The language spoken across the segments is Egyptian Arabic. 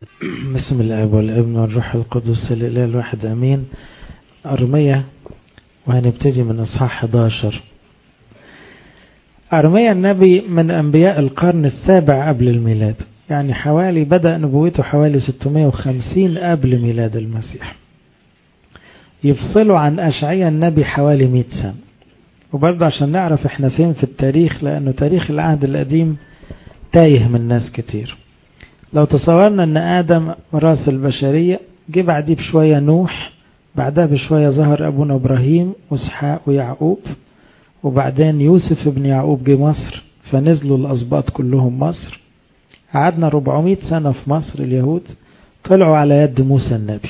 بسم الاب والابن والروح القدس الاله الواحد امين ارميه وهنبتدي من اصحاح 11 ارميه النبي من انبياء القرن السابع قبل الميلاد يعني حوالي بدا نبوته حوالي 650 قبل ميلاد المسيح يفصلوا عن اشعياء النبي حوالي 100 سنه وبرضه عشان نعرف احنا فين في التاريخ لانه تاريخ العهد القديم تايه من ناس كتير لو تصورنا ان ادم راس البشرية جه بعديه بشوية نوح بعدها بشوية ظهر ابونا ابراهيم واسحاق ويعقوب وبعدين يوسف ابن يعقوب جه مصر فنزلوا الاسباط كلهم مصر قعدنا 400 سنة في مصر اليهود طلعوا على يد موسى النبي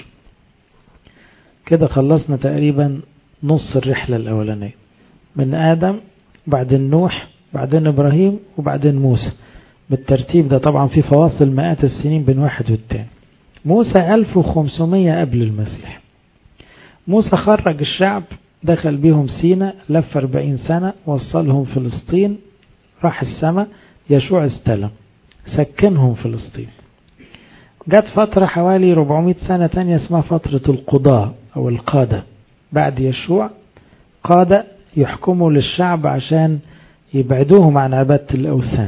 كده خلصنا تقريبا نص الرحلة الأولانية من آدم بعدين نوح بعدين إبراهيم وبعدين موسى بالترتيب ده طبعا في فواصل مئات السنين بين واحد والتاني موسى 1500 قبل المسيح موسى خرج الشعب دخل بيهم سينا لف 40 سنة وصلهم فلسطين راح السماء يشوع استلم سكنهم فلسطين جت فترة حوالي 400 سنة تانية اسمها فترة القضاء أو القادة بعد يشوع قادة يحكموا للشعب عشان يبعدوهم عن عبادة الأوثان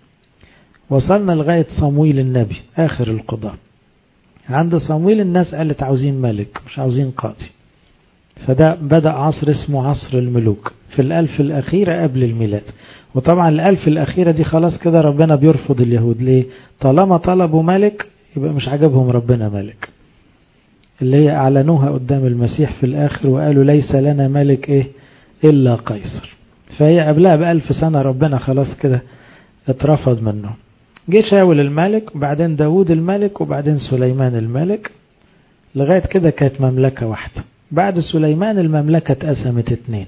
وصلنا لغاية صمويل النبي آخر القضاء عند صمويل الناس قالت عاوزين ملك مش عاوزين قاضي فده بدأ عصر اسمه عصر الملوك في الألف الأخيرة قبل الميلاد وطبعا الألف الأخيرة دي خلاص كده ربنا بيرفض اليهود ليه طالما طلبوا ملك يبقى مش عجبهم ربنا ملك اللي هي أعلنوها قدام المسيح في الآخر وقالوا ليس لنا ملك إيه إلا قيصر فهي قبلها بألف سنة ربنا خلاص كده اترفض منه جه شاول الملك وبعدين داود الملك وبعدين سليمان الملك لغاية كده كانت مملكة واحدة بعد سليمان المملكة اتقسمت اتنين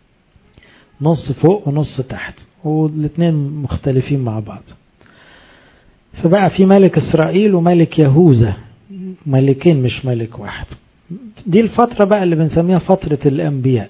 نص فوق ونص تحت والاتنين مختلفين مع بعض فبقى في ملك إسرائيل وملك يهوذا ملكين مش ملك واحد دي الفترة بقى اللي بنسميها فترة الأنبياء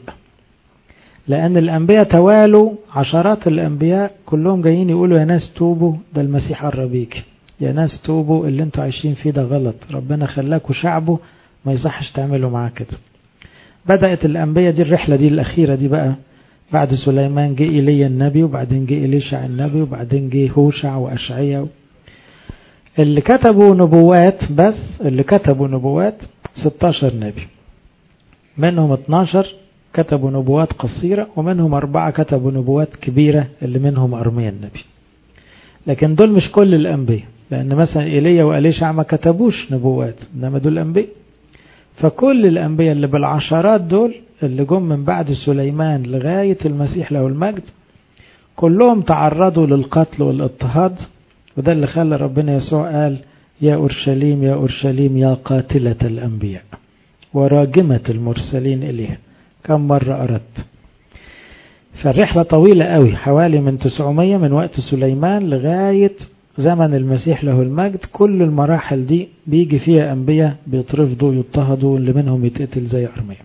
لأن الأنبياء توالوا عشرات الأنبياء كلهم جايين يقولوا يا ناس توبوا ده المسيح قرب يجي يا ناس توبوا اللي انتوا عايشين فيه ده غلط ربنا خلاكوا شعبه ما يصحش تعملوا معاه كده بدأت الأنبياء دي الرحلة دي الأخيرة دي بقى بعد سليمان جه إيليا النبي وبعدين جه إليشع النبي وبعدين جه هوشع وأشعيا اللي كتبوا نبوات بس اللي كتبوا نبوات 16 نبي منهم 12 كتبوا نبوات قصيرة ومنهم أربعة كتبوا نبوات كبيرة اللي منهم أرميا النبي لكن دول مش كل الأنبياء لأن مثلا إيليا وأليشع ما كتبوش نبوات إنما دول أنبياء فكل الأنبياء اللي بالعشرات دول اللي جم من بعد سليمان لغاية المسيح له المجد كلهم تعرضوا للقتل والاضطهاد وده اللي خلى ربنا يسوع قال يا أورشليم يا أورشليم يا قاتلة الأنبياء وراجمة المرسلين إليها كم مرة أردت فالرحلة طويلة قوي حوالي من 900 من وقت سليمان لغاية زمن المسيح له المجد كل المراحل دي بيجي فيها أنبياء بيترفضوا يضطهدوا اللي منهم يتقتل زي أرميا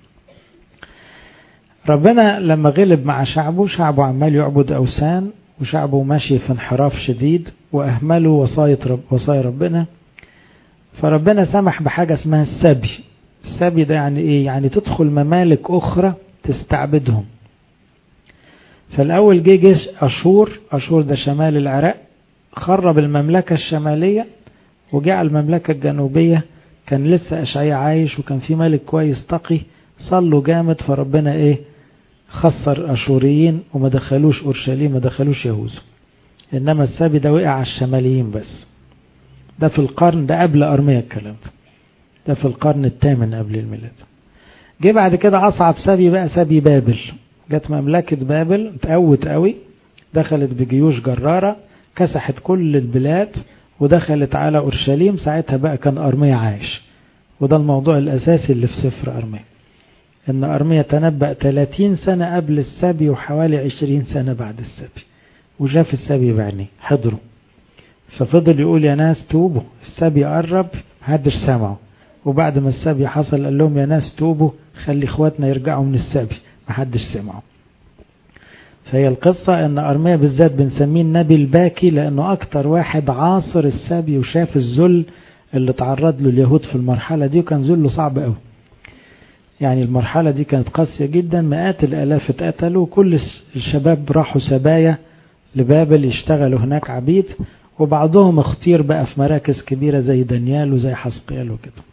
ربنا لما غلب مع شعبه شعبه عمال يعبد أوثان وشعبه ماشي في انحراف شديد وأهملوا وصايا رب وصايا ربنا فربنا سمح بحاجة اسمها السبي السبي ده يعني ايه يعني تدخل ممالك اخرى تستعبدهم فالاول جه جيش اشور اشور ده شمال العراق خرب المملكة الشمالية وجاء المملكة الجنوبية كان لسه اشعياء عايش وكان في ملك كويس تقي صلوا جامد فربنا ايه خسر اشوريين وما دخلوش اورشليم ما دخلوش يهوذا انما السبي ده وقع على الشماليين بس ده في القرن ده قبل ارميا الكلام ده ده في القرن الثامن قبل الميلاد جه بعد كده أصعب سبي بقى سبي بابل جت مملكة بابل اتقوت قوي دخلت بجيوش جرارة كسحت كل البلاد ودخلت على أورشليم ساعتها بقى كان أرميا عايش وده الموضوع الأساسي اللي في سفر أرميا إن أرميا تنبأ 30 سنة قبل السبي وحوالي 20 سنة بعد السبي وشاف السبي بعينيه حضره ففضل يقول يا ناس توبوا السبي قرب محدش سمعه وبعد ما السبي حصل قال لهم يا ناس توبوا خلي اخواتنا يرجعوا من السبي محدش سمعه فهي القصة ان ارميا بالذات بنسميه النبي الباكي لانه اكتر واحد عاصر السبي وشاف الذل اللي تعرض له اليهود في المرحلة دي وكان ذله صعب قوي يعني المرحلة دي كانت قاسية جدا مئات الآلاف اتقتلوا وكل الشباب راحوا سبايا لبابل يشتغلوا هناك عبيد وبعضهم اختير بقى في مراكز كبيرة زي دانيال وزي حسقيال وكده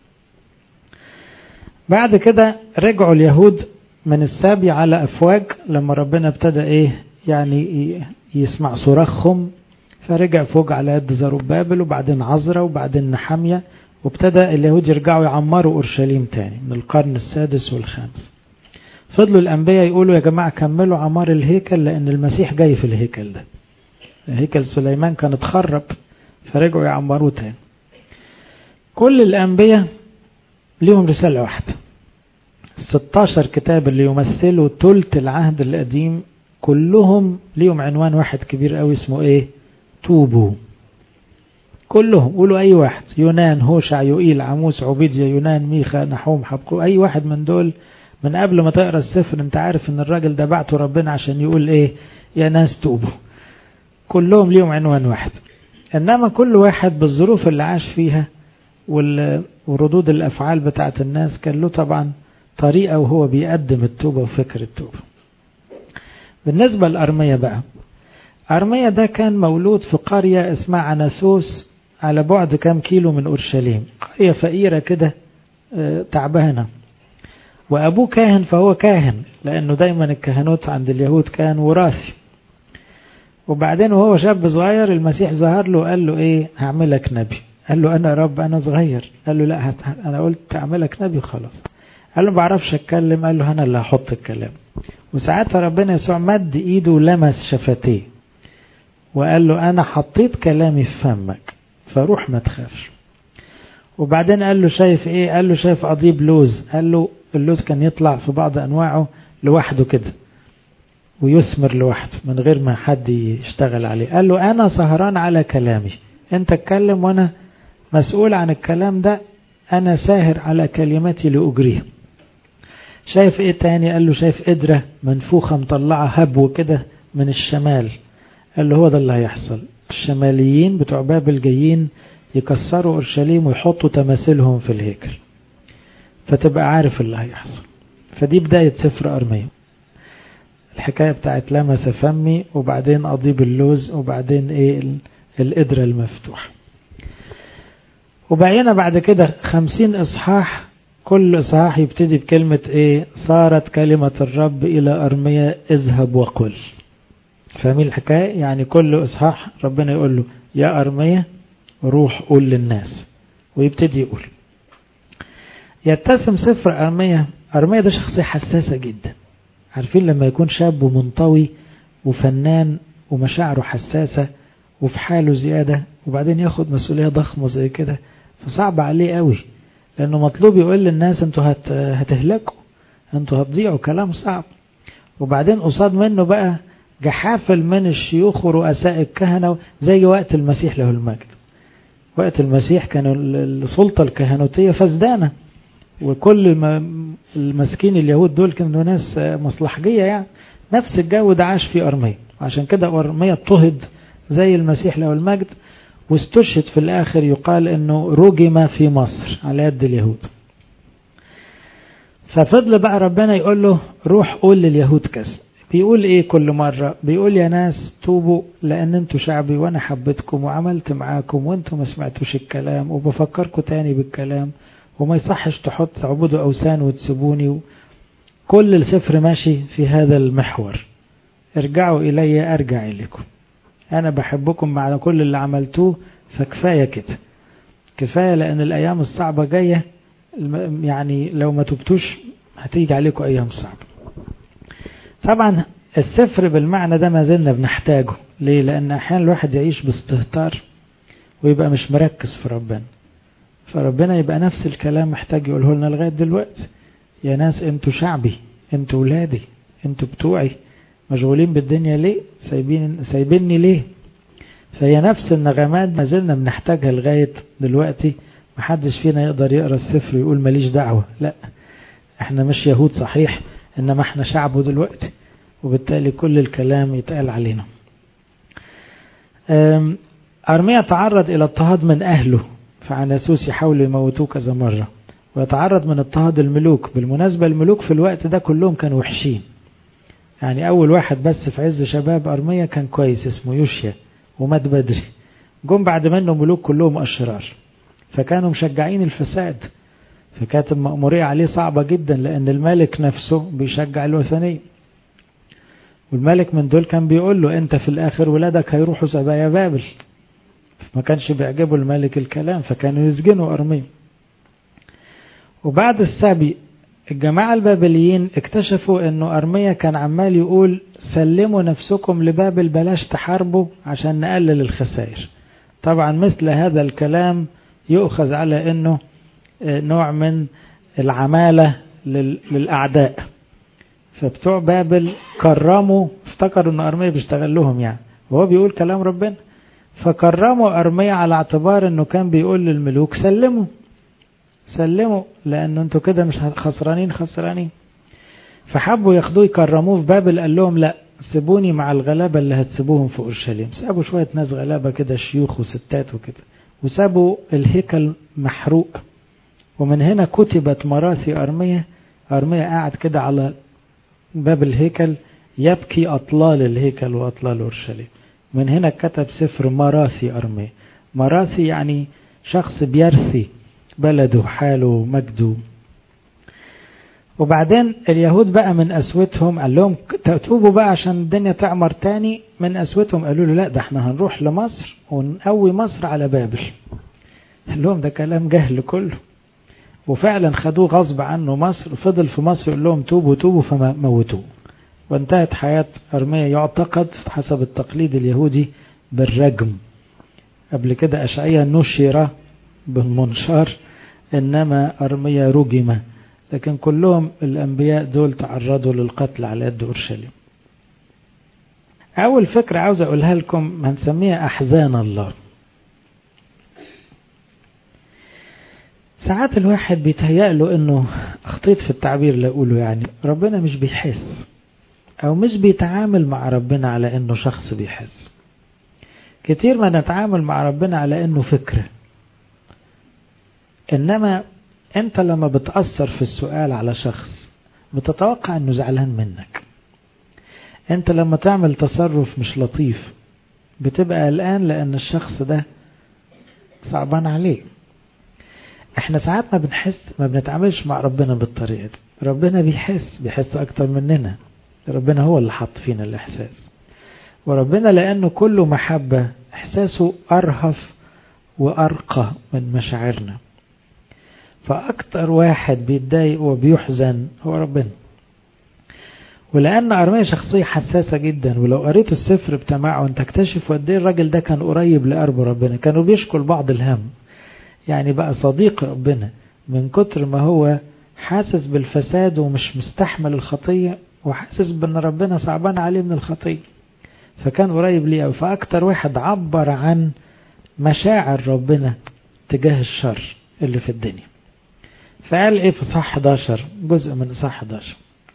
بعد كده رجعوا اليهود من السابي على أفواج لما ربنا ابتدى إيه يعني يسمع صراخهم فرجع فوق على يد زروبابل وبعدين عزرا وبعدين نحامية وابتدى اليهود يرجعوا يعمروا أورشليم تاني من القرن السادس والخامس فضلوا الأنبياء يقولوا يا جماعة كملوا عمار الهيكل لأن المسيح جاي في الهيكل ده هيكل سليمان كان اتخرب فرجعوا يعمروه تاني كل الأنبياء ليهم رسالة واحدة 16 كتاب اللي يمثلوا تلت العهد القديم كلهم ليهم عنوان واحد كبير قوي اسمه ايه توبوا كلهم قولوا اي واحد يونان هوشع يوئيل عموس عبيديا يونان ميخا نحوم حبقو اي واحد من دول من قبل ما تقرا السفر انت عارف ان الراجل ده بعته ربنا عشان يقول ايه يا ناس توبوا كلهم ليهم عنوان واحد انما كل واحد بالظروف اللي عاش فيها وردود الافعال بتاعت الناس كان له طبعا طريقه وهو بيقدم التوبه وفكر التوبه بالنسبه لارميا بقى ارميا ده كان مولود في قريه اسمها عناسوس على بعد كام كيلو من اورشليم قريه فقيره كده تعبانه وابوه كاهن فهو كاهن لانه دايما الكهنوت عند اليهود كان وراثي وبعدين وهو شاب صغير المسيح ظهر له وقال له ايه هعملك نبي قال له انا يا رب انا صغير قال له لا انا قلت اعملك نبي خلاص قال له ما بعرفش اتكلم قال له انا اللي هحط الكلام وساعتها ربنا يسوع مد ايده ولمس شفتيه وقال له انا حطيت كلامي في فمك فروح ما تخافش وبعدين قال له شايف ايه قال له شايف قضيب لوز قال له اللوز كان يطلع في بعض انواعه لوحده كده ويثمر لوحده من غير ما حد يشتغل عليه قال له انا سهران على كلامي انت اتكلم وانا مسؤول عن الكلام ده انا ساهر على كلمتي لاجريها شايف ايه تاني قال له شايف قدرة منفوخة مطلعة هبو كده من الشمال قال له هو ده اللي هيحصل الشماليين بتوع بابل جايين يكسروا اورشليم ويحطوا تماثيلهم في الهيكل فتبقى عارف اللي هيحصل فدي بداية سفر أرميا الحكاية بتاعت لمس فمي وبعدين أضيب اللوز وبعدين إيه القدرة المفتوحة وبقينا بعد كده خمسين إصحاح كل إصحاح يبتدي بكلمة إيه صارت كلمة الرب إلى أرميا اذهب وقل فاهمين الحكاية يعني كل إصحاح ربنا يقول له يا أرميا روح قول للناس ويبتدي يقول يتسم سفر أرميا أرميا ده شخصية حساسة جدا عارفين لما يكون شاب ومنطوي وفنان ومشاعره حساسة وفي حاله زيادة وبعدين ياخد مسؤولية ضخمة زي كده فصعب عليه قوي لأنه مطلوب يقول للناس انتوا هت... هتهلكوا انتوا هتضيعوا كلام صعب وبعدين قصاد منه بقى جحافل من الشيوخ ورؤساء الكهنة زي وقت المسيح له المجد وقت المسيح كانوا السلطة الكهنوتية فزدانة وكل المسكين اليهود دول كانوا ناس مصلحجية يعني نفس الجو ده عاش فيه أرمية عشان كده أرمية اضطهد زي المسيح له المجد واستشهد في الآخر يقال أنه رجم في مصر على يد اليهود ففضل بقى ربنا يقول له روح قول لليهود كذا بيقول ايه كل مرة بيقول يا ناس توبوا لان انتوا شعبي وانا حبيتكم وعملت معاكم وانتوا ما سمعتوش الكلام وبفكركم تاني بالكلام وما يصحش تحط تعبدوا اوثان وتسيبوني كل السفر ماشي في هذا المحور ارجعوا الي ارجع اليكم انا بحبكم مع كل اللي عملتوه فكفايه كده كفايه لان الايام الصعبه جايه يعني لو ما تبتوش هتيجي عليكم ايام صعبه طبعا السفر بالمعنى ده ما زلنا بنحتاجه ليه لان احيانا الواحد يعيش باستهتار ويبقى مش مركز في ربنا فربنا يبقى نفس الكلام محتاج يقوله لنا لغايه دلوقتي يا ناس انتوا شعبي انتوا ولادي انتوا بتوعي مشغولين بالدنيا ليه سايبين سايبيني ليه فهي نفس النغمات ما زلنا بنحتاجها لغايه دلوقتي محدش فينا يقدر يقرا السفر ويقول ماليش دعوه لا احنا مش يهود صحيح انما احنا شعبه دلوقتي وبالتالي كل الكلام يتقال علينا أرميا تعرض الى اضطهاد من اهله فعناسوس يحاولوا يموتوه كذا مرة ويتعرض من اضطهاد الملوك بالمناسبة الملوك في الوقت ده كلهم كانوا وحشين يعني أول واحد بس في عز شباب أرمية كان كويس اسمه يوشيا ومات بدري جم بعد منه ملوك كلهم أشرار فكانوا مشجعين الفساد فكانت المأمورية عليه صعبة جدا لأن الملك نفسه بيشجع الوثنية والملك من دول كان بيقول له أنت في الآخر ولادك هيروحوا سبايا بابل ما كانش بيعجبه الملك الكلام فكانوا يسجنوا أرمية وبعد السبي الجماعة البابليين اكتشفوا انه ارميا كان عمال يقول سلموا نفسكم لبابل بلاش تحاربوا عشان نقلل الخسائر طبعا مثل هذا الكلام يؤخذ على انه نوع من العمالة للأعداء فبتوع بابل كرموا افتكروا ان ارميا بيشتغل لهم يعني وهو بيقول كلام ربنا فكرموا ارميا على اعتبار انه كان بيقول للملوك سلموا سلموا لأنه انتوا كده مش خسرانين خسرانين فحبوا ياخدوه يكرموه في بابل قال لهم لا سيبوني مع الغلابة اللي هتسيبوهم في أورشليم سابوا شوية ناس غلابة كده شيوخ وستات وكده وسابوا الهيكل محروق ومن هنا كتبت مراثي أرمية أرمية قاعد كده على باب الهيكل يبكي أطلال الهيكل وأطلال أورشليم من هنا كتب سفر مراثي أرمية مراثي يعني شخص بيرثي بلده حاله مجده وبعدين اليهود بقى من قسوتهم قال لهم توبوا بقى عشان الدنيا تعمر تاني من قسوتهم قالوا له لا ده احنا هنروح لمصر ونقوي مصر على بابل قال لهم ده كلام جهل كله وفعلا خدوه غصب عنه مصر فضل في مصر يقول لهم توبوا توبوا فموتوه وانتهت حياة أرمية يعتقد حسب التقليد اليهودي بالرجم قبل كده أشعية نشر بالمنشار إنما أرميا رجم لكن كلهم الأنبياء دول تعرضوا للقتل على يد أورشليم أول فكرة عاوز أقولها لكم هنسميها أحزان الله ساعات الواحد بيتهيأ له إنه أخطيت في التعبير اللي أقوله يعني ربنا مش بيحس أو مش بيتعامل مع ربنا على إنه شخص بيحس كتير ما نتعامل مع ربنا على إنه فكره إنما أنت لما بتأثر في السؤال على شخص بتتوقع أنه زعلان منك أنت لما تعمل تصرف مش لطيف بتبقى قلقان لأن الشخص ده صعبان عليه احنا ساعات ما بنحس ما بنتعاملش مع ربنا بالطريقة دي ربنا بيحس بيحس أكتر مننا ربنا هو اللي حط فينا الإحساس وربنا لأنه كله محبة إحساسه أرهف وأرقى من مشاعرنا فأكتر واحد بيتضايق وبيحزن هو ربنا ولأن أرمية شخصية حساسة جدا ولو قريت السفر بتاعه أنت تكتشف قد ايه الراجل ده كان قريب لقرب ربنا كانوا بيشكوا لبعض الهم يعني بقى صديق ربنا من كتر ما هو حاسس بالفساد ومش مستحمل الخطية وحاسس بأن ربنا صعبان عليه من الخطية فكان قريب ليه أوي فأكتر واحد عبر عن مشاعر ربنا تجاه الشر اللي في الدنيا فقال ايه في صح 11 جزء من صح 11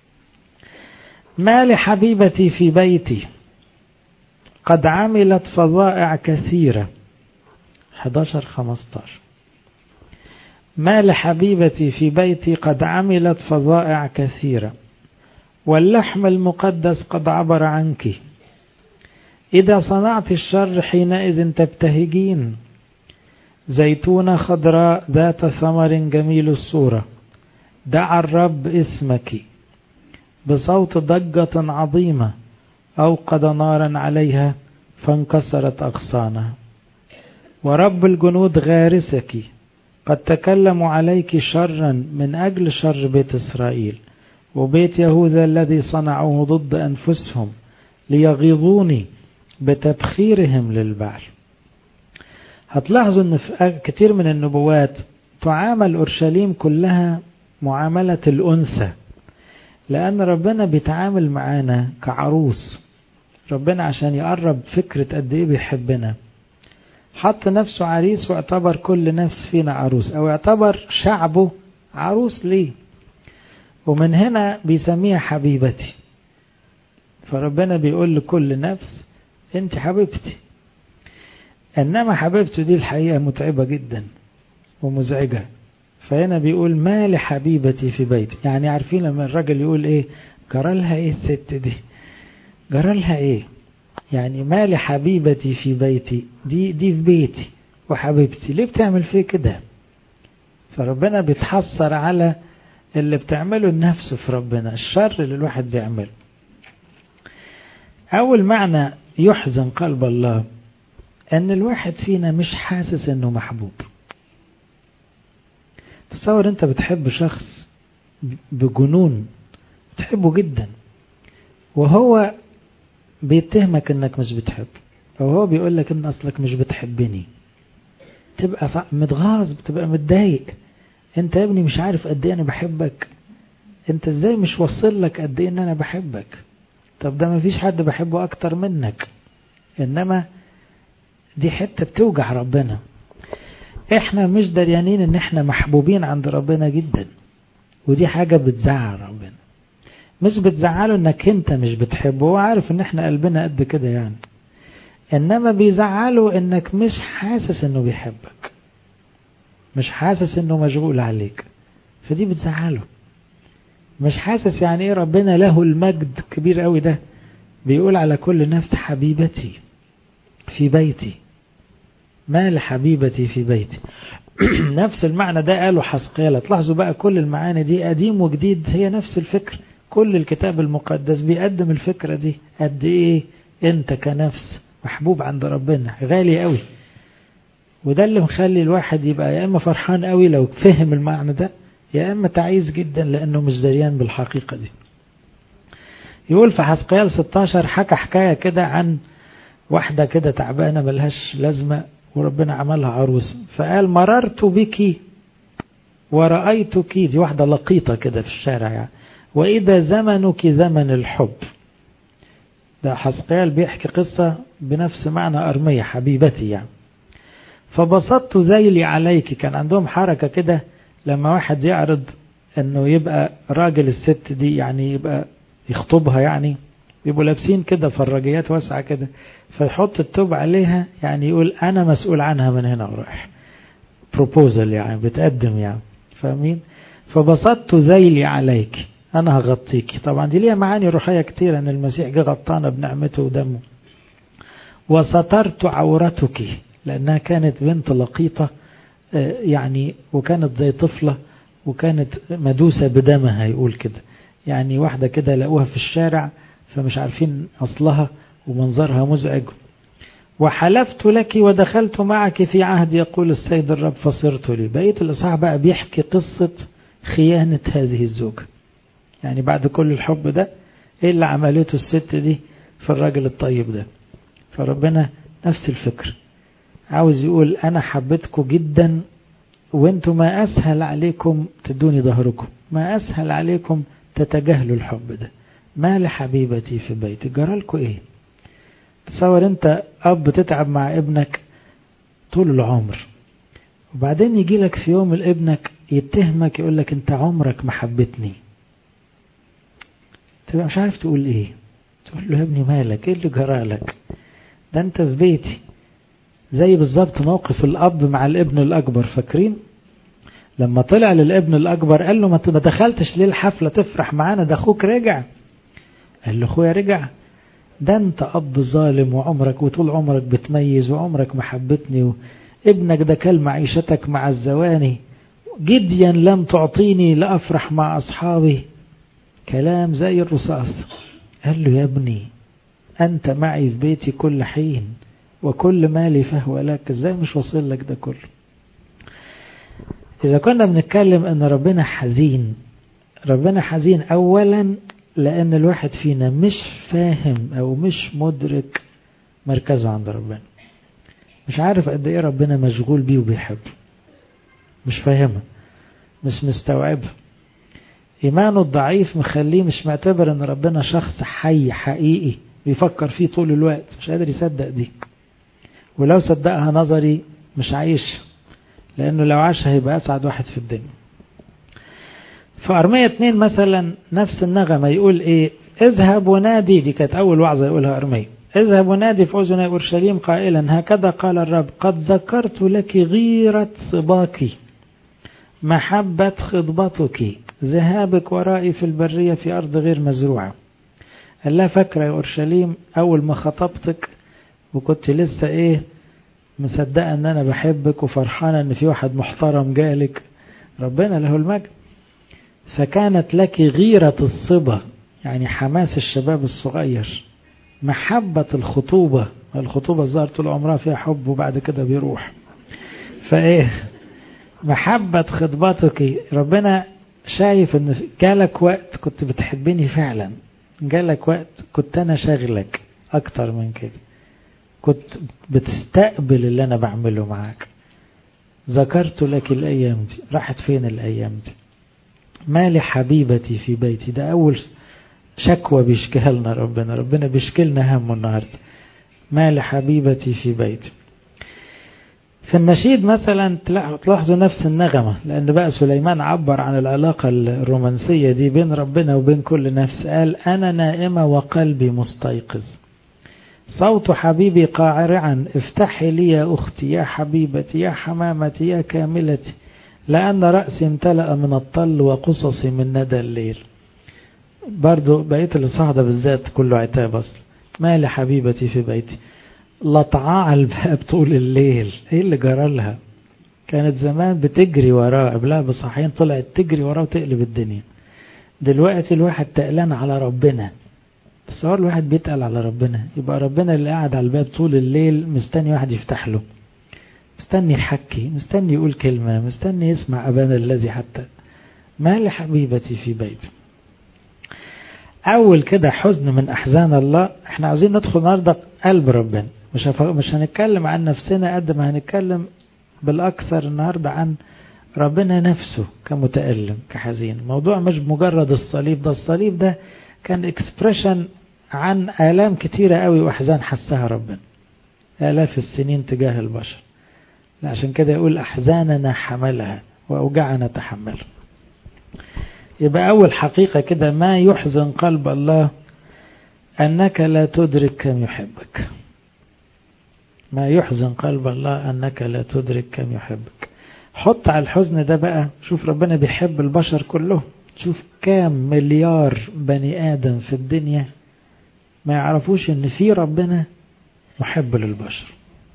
ما لحبيبتي في بيتي قد عملت فظائع كثيرة 11 15 ما لحبيبتي في بيتي قد عملت فظائع كثيرة واللحم المقدس قد عبر عنك إذا صنعت الشر حينئذ تبتهجين زيتونة خضراء ذات ثمر جميل الصورة دعا الرب اسمك بصوت ضجة عظيمة أوقد نارا عليها فانكسرت أغصانها ورب الجنود غارسك قد تكلموا عليك شرا من أجل شر بيت إسرائيل وبيت يهوذا الذي صنعوه ضد أنفسهم ليغيظوني بتبخيرهم للبعل هتلاحظوا ان في كتير من النبوات تعامل اورشليم كلها معاملة الانثى لان ربنا بيتعامل معانا كعروس ربنا عشان يقرب فكرة قد ايه بيحبنا حط نفسه عريس واعتبر كل نفس فينا عروس او اعتبر شعبه عروس ليه ومن هنا بيسميها حبيبتي فربنا بيقول لكل نفس انت حبيبتي انما حبيبته دي الحقيقة متعبة جدا ومزعجة فهنا بيقول ما لحبيبتي في بيتي يعني عارفين لما الراجل يقول ايه جرى لها ايه الست دي جرى لها ايه يعني ما لحبيبتي في بيتي دي دي في بيتي وحبيبتي ليه بتعمل فيه كده فربنا بيتحسر على اللي بتعمله النفس في ربنا الشر اللي الواحد بيعمله أول معنى يحزن قلب الله أن الواحد فينا مش حاسس أنه محبوب تصور أنت بتحب شخص بجنون بتحبه جدا وهو بيتهمك أنك مش بتحبه أو هو بيقول لك أن أصلك مش بتحبني تبقى متغاظ بتبقى متضايق انت يا ابني مش عارف قد ايه انا بحبك انت ازاي مش وصل لك قد ايه ان انا بحبك طب ده مفيش حد بحبه اكتر منك انما دي حتة بتوجع ربنا احنا مش دريانين ان احنا محبوبين عند ربنا جدا ودي حاجة بتزعل ربنا مش بتزعله انك انت مش بتحبه هو عارف ان احنا قلبنا قد كده يعني انما بيزعله انك مش حاسس انه بيحبك مش حاسس انه مشغول عليك فدي بتزعله مش حاسس يعني ايه ربنا له المجد كبير قوي ده بيقول على كل نفس حبيبتي في بيتي ما لحبيبتي في بيتي نفس المعنى ده قاله حسقيالة تلاحظوا بقى كل المعاني دي قديم وجديد هي نفس الفكر كل الكتاب المقدس بيقدم الفكرة دي قد ايه انت كنفس محبوب عند ربنا غالي قوي وده اللي مخلي الواحد يبقى يا اما فرحان قوي لو فهم المعنى ده يا اما تعيس جدا لانه مش دريان بالحقيقة دي يقول في حسقيال 16 حكى حكاية كده عن واحدة كده تعبانة ملهاش لازمة وربنا عملها عروس فقال مررت بك ورأيتك دي واحدة لقيطة كده في الشارع يعني وإذا زمنك زمن الحب ده حسقيال بيحكي قصة بنفس معنى أرمية حبيبتي يعني فبسطت ذيلي عليك كان عندهم حركة كده لما واحد يعرض انه يبقى راجل الست دي يعني يبقى يخطبها يعني يبقوا لابسين كده فراجيات واسعة كده فيحط التوب عليها يعني يقول انا مسؤول عنها من هنا ورايح بروبوزل يعني بتقدم يعني فاهمين فبسطت ذيلي عليك انا هغطيك طبعا دي ليها معاني روحية كتير ان المسيح جه غطانا بنعمته ودمه وسترت عورتك لأنها كانت بنت لقيطة يعني وكانت زي طفلة وكانت مدوسة بدمها يقول كده يعني واحدة كده لقوها في الشارع فمش عارفين أصلها ومنظرها مزعج وحلفت لك ودخلت معك في عهد يقول السيد الرب فصرت لي بقية الإصحاح بقى بيحكي قصة خيانة هذه الزوجة يعني بعد كل الحب ده ايه اللي عملته الست دي في الراجل الطيب ده فربنا نفس الفكر عاوز يقول أنا حبيتكم جدا وانتم ما أسهل عليكم تدوني ظهركم ما أسهل عليكم تتجاهلوا الحب ده ما لحبيبتي في بيتي جرالكم ايه تصور انت اب تتعب مع ابنك طول العمر وبعدين يجي لك في يوم ابنك يتهمك يقول لك انت عمرك ما حبيتني تبقى مش عارف تقول ايه تقول له يا ابني مالك ايه اللي جرالك ده انت في بيتي زي بالظبط موقف الأب مع الابن الأكبر فاكرين لما طلع للابن الأكبر قال له ما دخلتش ليه الحفلة تفرح معانا ده أخوك رجع قال له أخويا رجع ده أنت أب ظالم وعمرك وطول عمرك بتميز وعمرك ما حبتني ابنك ده كل معيشتك مع الزواني جديا لم تعطيني لأفرح مع أصحابي كلام زي الرصاص قال له يا ابني أنت معي في بيتي كل حين وكل مالي فهو لك ازاي مش واصل لك ده كله إذا كنا بنتكلم أن ربنا حزين ربنا حزين أولا لأن الواحد فينا مش فاهم أو مش مدرك مركزه عند ربنا مش عارف قد إيه ربنا مشغول بيه وبيحبه مش فاهمها مش مستوعبها إيمانه الضعيف مخليه مش معتبر أن ربنا شخص حي حقيقي بيفكر فيه طول الوقت مش قادر يصدق دي ولو صدقها نظري مش عايش لأنه لو عاش هيبقى أسعد واحد في الدنيا في أرمية اتنين مثلا نفس النغمة يقول إيه اذهب ونادي دي كانت أول وعظة يقولها أرمية اذهب ونادي في أذن أورشليم قائلا هكذا قال الرب قد ذكرت لك غيرة صباكي محبة خطبتك ذهابك ورائي في البرية في أرض غير مزروعة قال لها فاكرة يا أورشليم أول ما خطبتك وكنت لسه إيه مصدقة أن أنا بحبك وفرحانة أن في واحد محترم جالك ربنا له المجد فكانت لك غيرة الصبا يعني حماس الشباب الصغير محبة الخطوبة الخطوبة الظاهر طول عمرها فيها حب وبعد كده بيروح فايه محبة خطبتك ربنا شايف ان جالك وقت كنت بتحبني فعلا جالك وقت كنت انا شاغلك اكتر من كده كنت بتستقبل اللي انا بعمله معاك ذكرت لك الايام دي راحت فين الايام دي ما لحبيبتي في بيتي ده اول شكوى بيشكيها لنا ربنا ربنا بيشكي لنا همه النهارده ما لحبيبتي في بيتي في النشيد مثلا تلاحظوا نفس النغمة لأن بقى سليمان عبر عن العلاقة الرومانسية دي بين ربنا وبين كل نفس قال أنا نائمة وقلبي مستيقظ صوت حبيبي قاعرعا افتحي لي يا أختي يا حبيبتي يا حمامتي يا كاملتي لأن رأسي امتلأ من الطل وقصصي من ندى الليل برضو بقيت الإصحاح ده بالذات كله عتاب أصلا ما لحبيبتي في بيتي لطعاء على الباب طول الليل ايه اللي جرى لها كانت زمان بتجري وراه قبلها بصحين طلعت تجري وراه وتقلب الدنيا دلوقتي الواحد تقلان على ربنا تصور الواحد بيتقل على ربنا يبقى ربنا اللي قاعد على الباب طول الليل مستني واحد يفتح له مستني يحكي مستني يقول كلمة مستني يسمع أبانا الذي حتى ما لحبيبتي في بيتي أول كده حزن من أحزان الله احنا عاوزين ندخل النهارده قلب ربنا مش هف... مش هنتكلم عن نفسنا قد ما هنتكلم بالأكثر النهارده عن ربنا نفسه كمتألم كحزين الموضوع مش مجرد الصليب ده الصليب ده كان اكسبريشن عن آلام كتيرة قوي وأحزان حسها ربنا آلاف السنين تجاه البشر عشان كده يقول أحزاننا حملها وأوجعنا تحملها يبقى أول حقيقة كده ما يحزن قلب الله أنك لا تدرك كم يحبك ما يحزن قلب الله أنك لا تدرك كم يحبك حط على الحزن ده بقى شوف ربنا بيحب البشر كلهم شوف كام مليار بني آدم في الدنيا ما يعرفوش ان في ربنا محب للبشر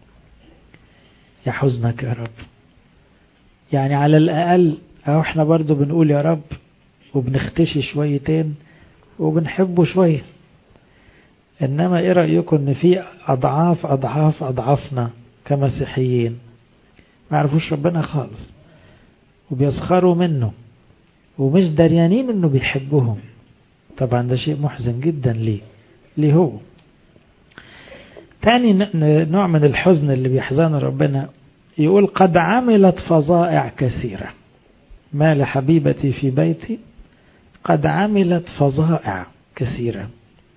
يا حزنك يا رب يعني على الأقل أو احنا برضو بنقول يا رب وبنختشي شويتين وبنحبه شوية إنما إيه رأيكم إن في أضعاف أضعاف أضعافنا كمسيحيين ما يعرفوش ربنا خالص وبيسخروا منه ومش دريانين إنه بيحبهم طبعا ده شيء محزن جدا ليه ليه هو تاني نوع من الحزن اللي بيحزن ربنا يقول قد عملت فظائع كثيرة ما لحبيبتي في بيتي قد عملت فظائع كثيرة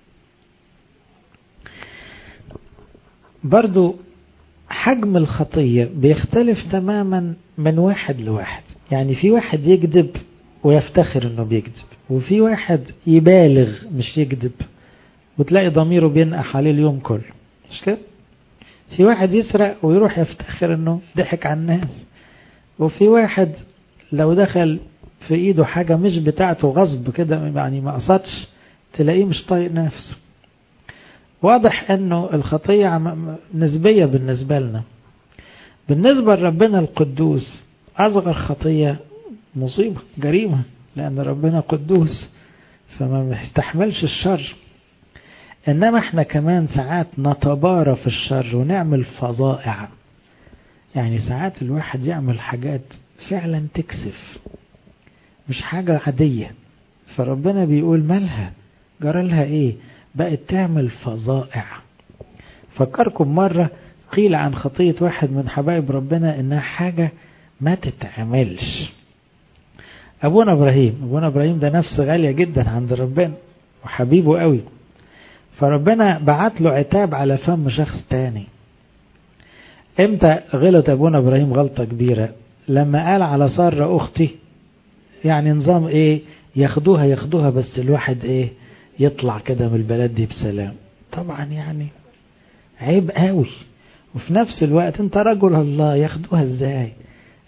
برضو حجم الخطية بيختلف تماما من واحد لواحد يعني في واحد يكذب ويفتخر انه بيكذب وفي واحد يبالغ مش يكذب وتلاقي ضميره بينقح عليه اليوم كله مش كده في واحد يسرق ويروح يفتخر انه ضحك على الناس وفي واحد لو دخل في ايده حاجة مش بتاعته غصب كده يعني ما قصدش تلاقيه مش طايق نفسه واضح انه الخطية نسبية بالنسبة لنا بالنسبة لربنا القدوس اصغر خطية مصيبة جريمة لان ربنا قدوس فما يستحملش الشر انما احنا كمان ساعات نتبارى في الشر ونعمل فظائع يعني ساعات الواحد يعمل حاجات فعلا تكسف مش حاجة عادية فربنا بيقول مالها جرى لها ايه بقت تعمل فظائع فكركم مرة قيل عن خطية واحد من حبايب ربنا انها حاجة ما تتعملش ابونا ابراهيم ابونا ابراهيم ده نفس غالية جدا عند ربنا وحبيبه قوي فربنا بعت له عتاب على فم شخص تاني امتى غلط ابونا ابراهيم غلطة كبيرة لما قال على سارة اختي يعني نظام ايه ياخدوها ياخدوها بس الواحد ايه يطلع كده من البلد دي بسلام طبعا يعني عيب قوي وفي نفس الوقت انت رجل الله ياخدوها ازاي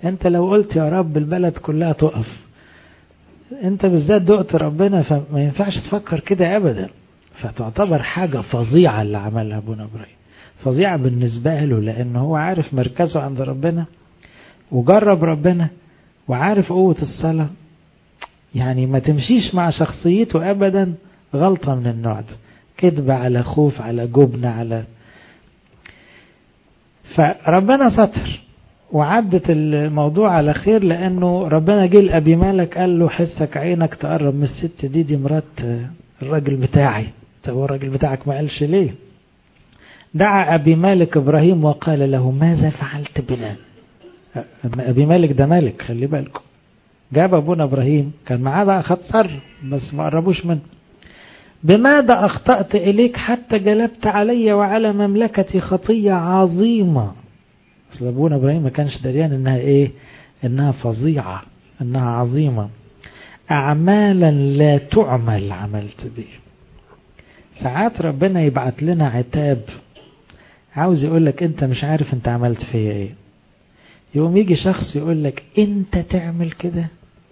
انت لو قلت يا رب البلد كلها تقف انت بالذات دقت ربنا فما ينفعش تفكر كده ابدا فتعتبر حاجة فظيعة اللي عملها ابونا ابراهيم فظيعة بالنسبة له لأنه هو عارف مركزه عند ربنا وجرب ربنا وعارف قوة الصلاة يعني ما تمشيش مع شخصيته أبدا غلطة من النوع ده كذب على خوف على جبن على فربنا ستر وعدت الموضوع على خير لأنه ربنا جه لأبي مالك قال له حسك عينك تقرب من الست دي دي مرات الراجل بتاعي طب هو الراجل بتاعك ما قالش ليه دعا أبي مالك إبراهيم وقال له ماذا فعلت بنا أبي مالك ده مالك خلي بالكم جاب أبونا إبراهيم كان معاه بقى خد صر بس ما قربوش منه بماذا أخطأت إليك حتى جلبت علي وعلى مملكتي خطية عظيمة أصل أبونا إبراهيم ما كانش دريان إنها إيه إنها فظيعة إنها عظيمة أعمالا لا تعمل عملت به ساعات ربنا يبعت لنا عتاب عاوز يقول لك انت مش عارف انت عملت فيا ايه يقوم يجي شخص يقول لك انت تعمل كده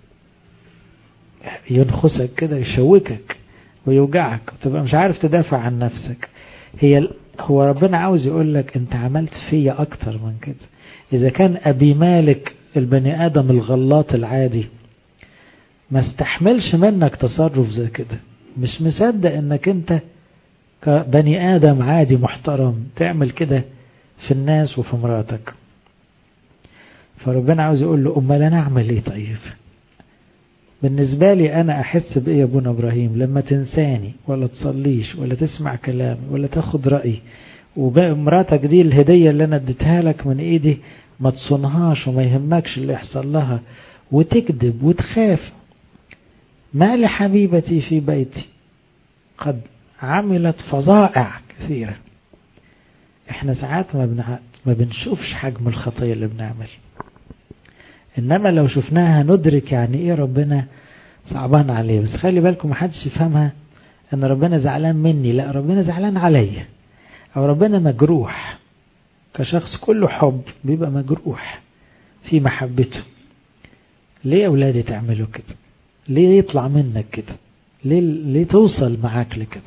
ينخسك كده يشوكك ويوجعك وتبقى مش عارف تدافع عن نفسك هي هو ربنا عاوز يقول لك انت عملت فيا اكتر من كده اذا كان ابي مالك البني ادم الغلاط العادي ما استحملش منك تصرف زي كده مش مصدق انك انت كبني ادم عادي محترم تعمل كده في الناس وفي مراتك فربنا عاوز يقول له امال انا اعمل ايه طيب بالنسبة لي أنا أحس بإيه يا أبونا إبراهيم لما تنساني ولا تصليش ولا تسمع كلامي ولا تاخد رأيي وبقى مراتك دي الهدية اللي أنا اديتها لك من إيدي ما تصونهاش وما يهمكش اللي يحصل لها وتكذب وتخاف ما لحبيبتي في بيتي قد عملت فظائع كثيرة احنا ساعات ما, بنع... ما بنشوفش حجم الخطية اللي بنعمل انما لو شفناها ندرك يعني ايه ربنا صعبان عليه بس خلي بالكم محدش يفهمها ان ربنا زعلان مني لا ربنا زعلان عليا او ربنا مجروح كشخص كله حب بيبقى مجروح في محبته ليه يا اولادي تعملوا كده ليه يطلع منك كده ليه, ليه توصل معاك لكده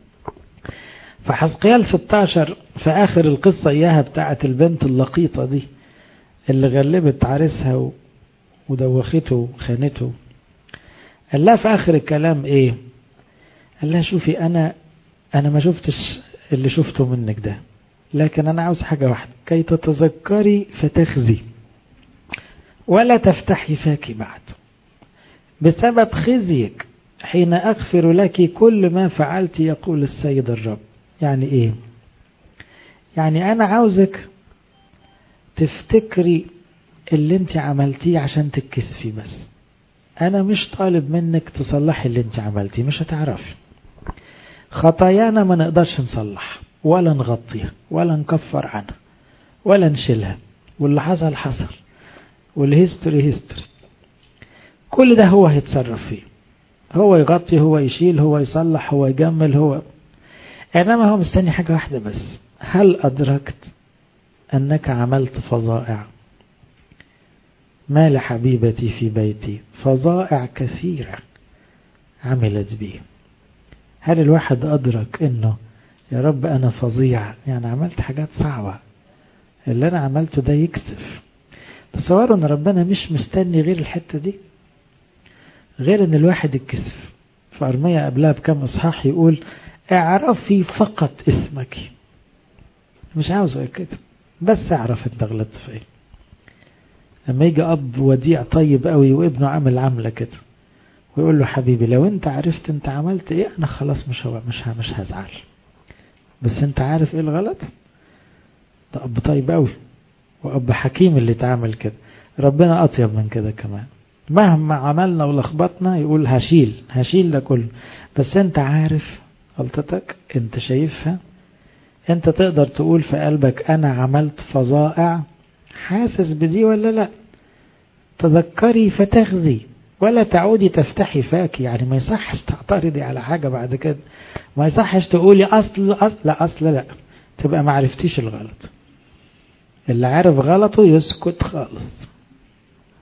فحزقيال 16 في آخر القصة إياها بتاعت البنت اللقيطة دي اللي غلبت عريسها ودوخته وخانته قال لها في آخر الكلام إيه قال لها شوفي أنا أنا ما شفتش اللي شفته منك ده لكن أنا عاوز حاجة واحدة كي تتذكري فتخزي ولا تفتحي فاك بعد بسبب خزيك حين أغفر لك كل ما فعلت يقول السيد الرب يعني إيه يعني أنا عاوزك تفتكري اللي انت عملتيه عشان تتكسفي بس أنا مش طالب منك تصلحي اللي انت عملتيه مش هتعرفي خطايانا ما نقدرش نصلح ولا نغطيها ولا نكفر عنها ولا نشيلها واللي حصل حصل والهيستوري هيستوري كل ده هو هيتصرف فيه هو يغطي هو يشيل هو يصلح هو يجمل هو انما هو مستني حاجة واحدة بس هل ادركت انك عملت فظائع ما لحبيبتي في بيتي فظائع كثيرة عملت بي هل الواحد ادرك انه يا رب انا فظيع يعني عملت حاجات صعبة اللي انا عملته ده يكسف تصوروا ان ربنا مش مستني غير الحتة دي غير ان الواحد يتكسف فأرمية قبلها بكم اصحاح يقول اعرفي فقط اسمك مش عاوز كده بس اعرف انت غلطت في ايه لما يجي اب وديع طيب قوي وابنه عامل عامله كده ويقول له حبيبي لو انت عرفت انت عملت ايه انا خلاص مش هو مش مش هزعل بس انت عارف ايه الغلط ده اب طيب قوي واب حكيم اللي اتعامل كده ربنا اطيب من كده كمان مهما عملنا ولخبطنا يقول هشيل هشيل ده كله بس انت عارف غلطتك انت شايفها انت تقدر تقول في قلبك انا عملت فظائع حاسس بدي ولا لا تذكري فتخزي ولا تعودي تفتحي فاك يعني ما يصحش تعترضي على حاجة بعد كده ما يصحش تقولي أصل أصل لا أصل لا تبقى ما عرفتيش الغلط اللي عارف غلطه يسكت خالص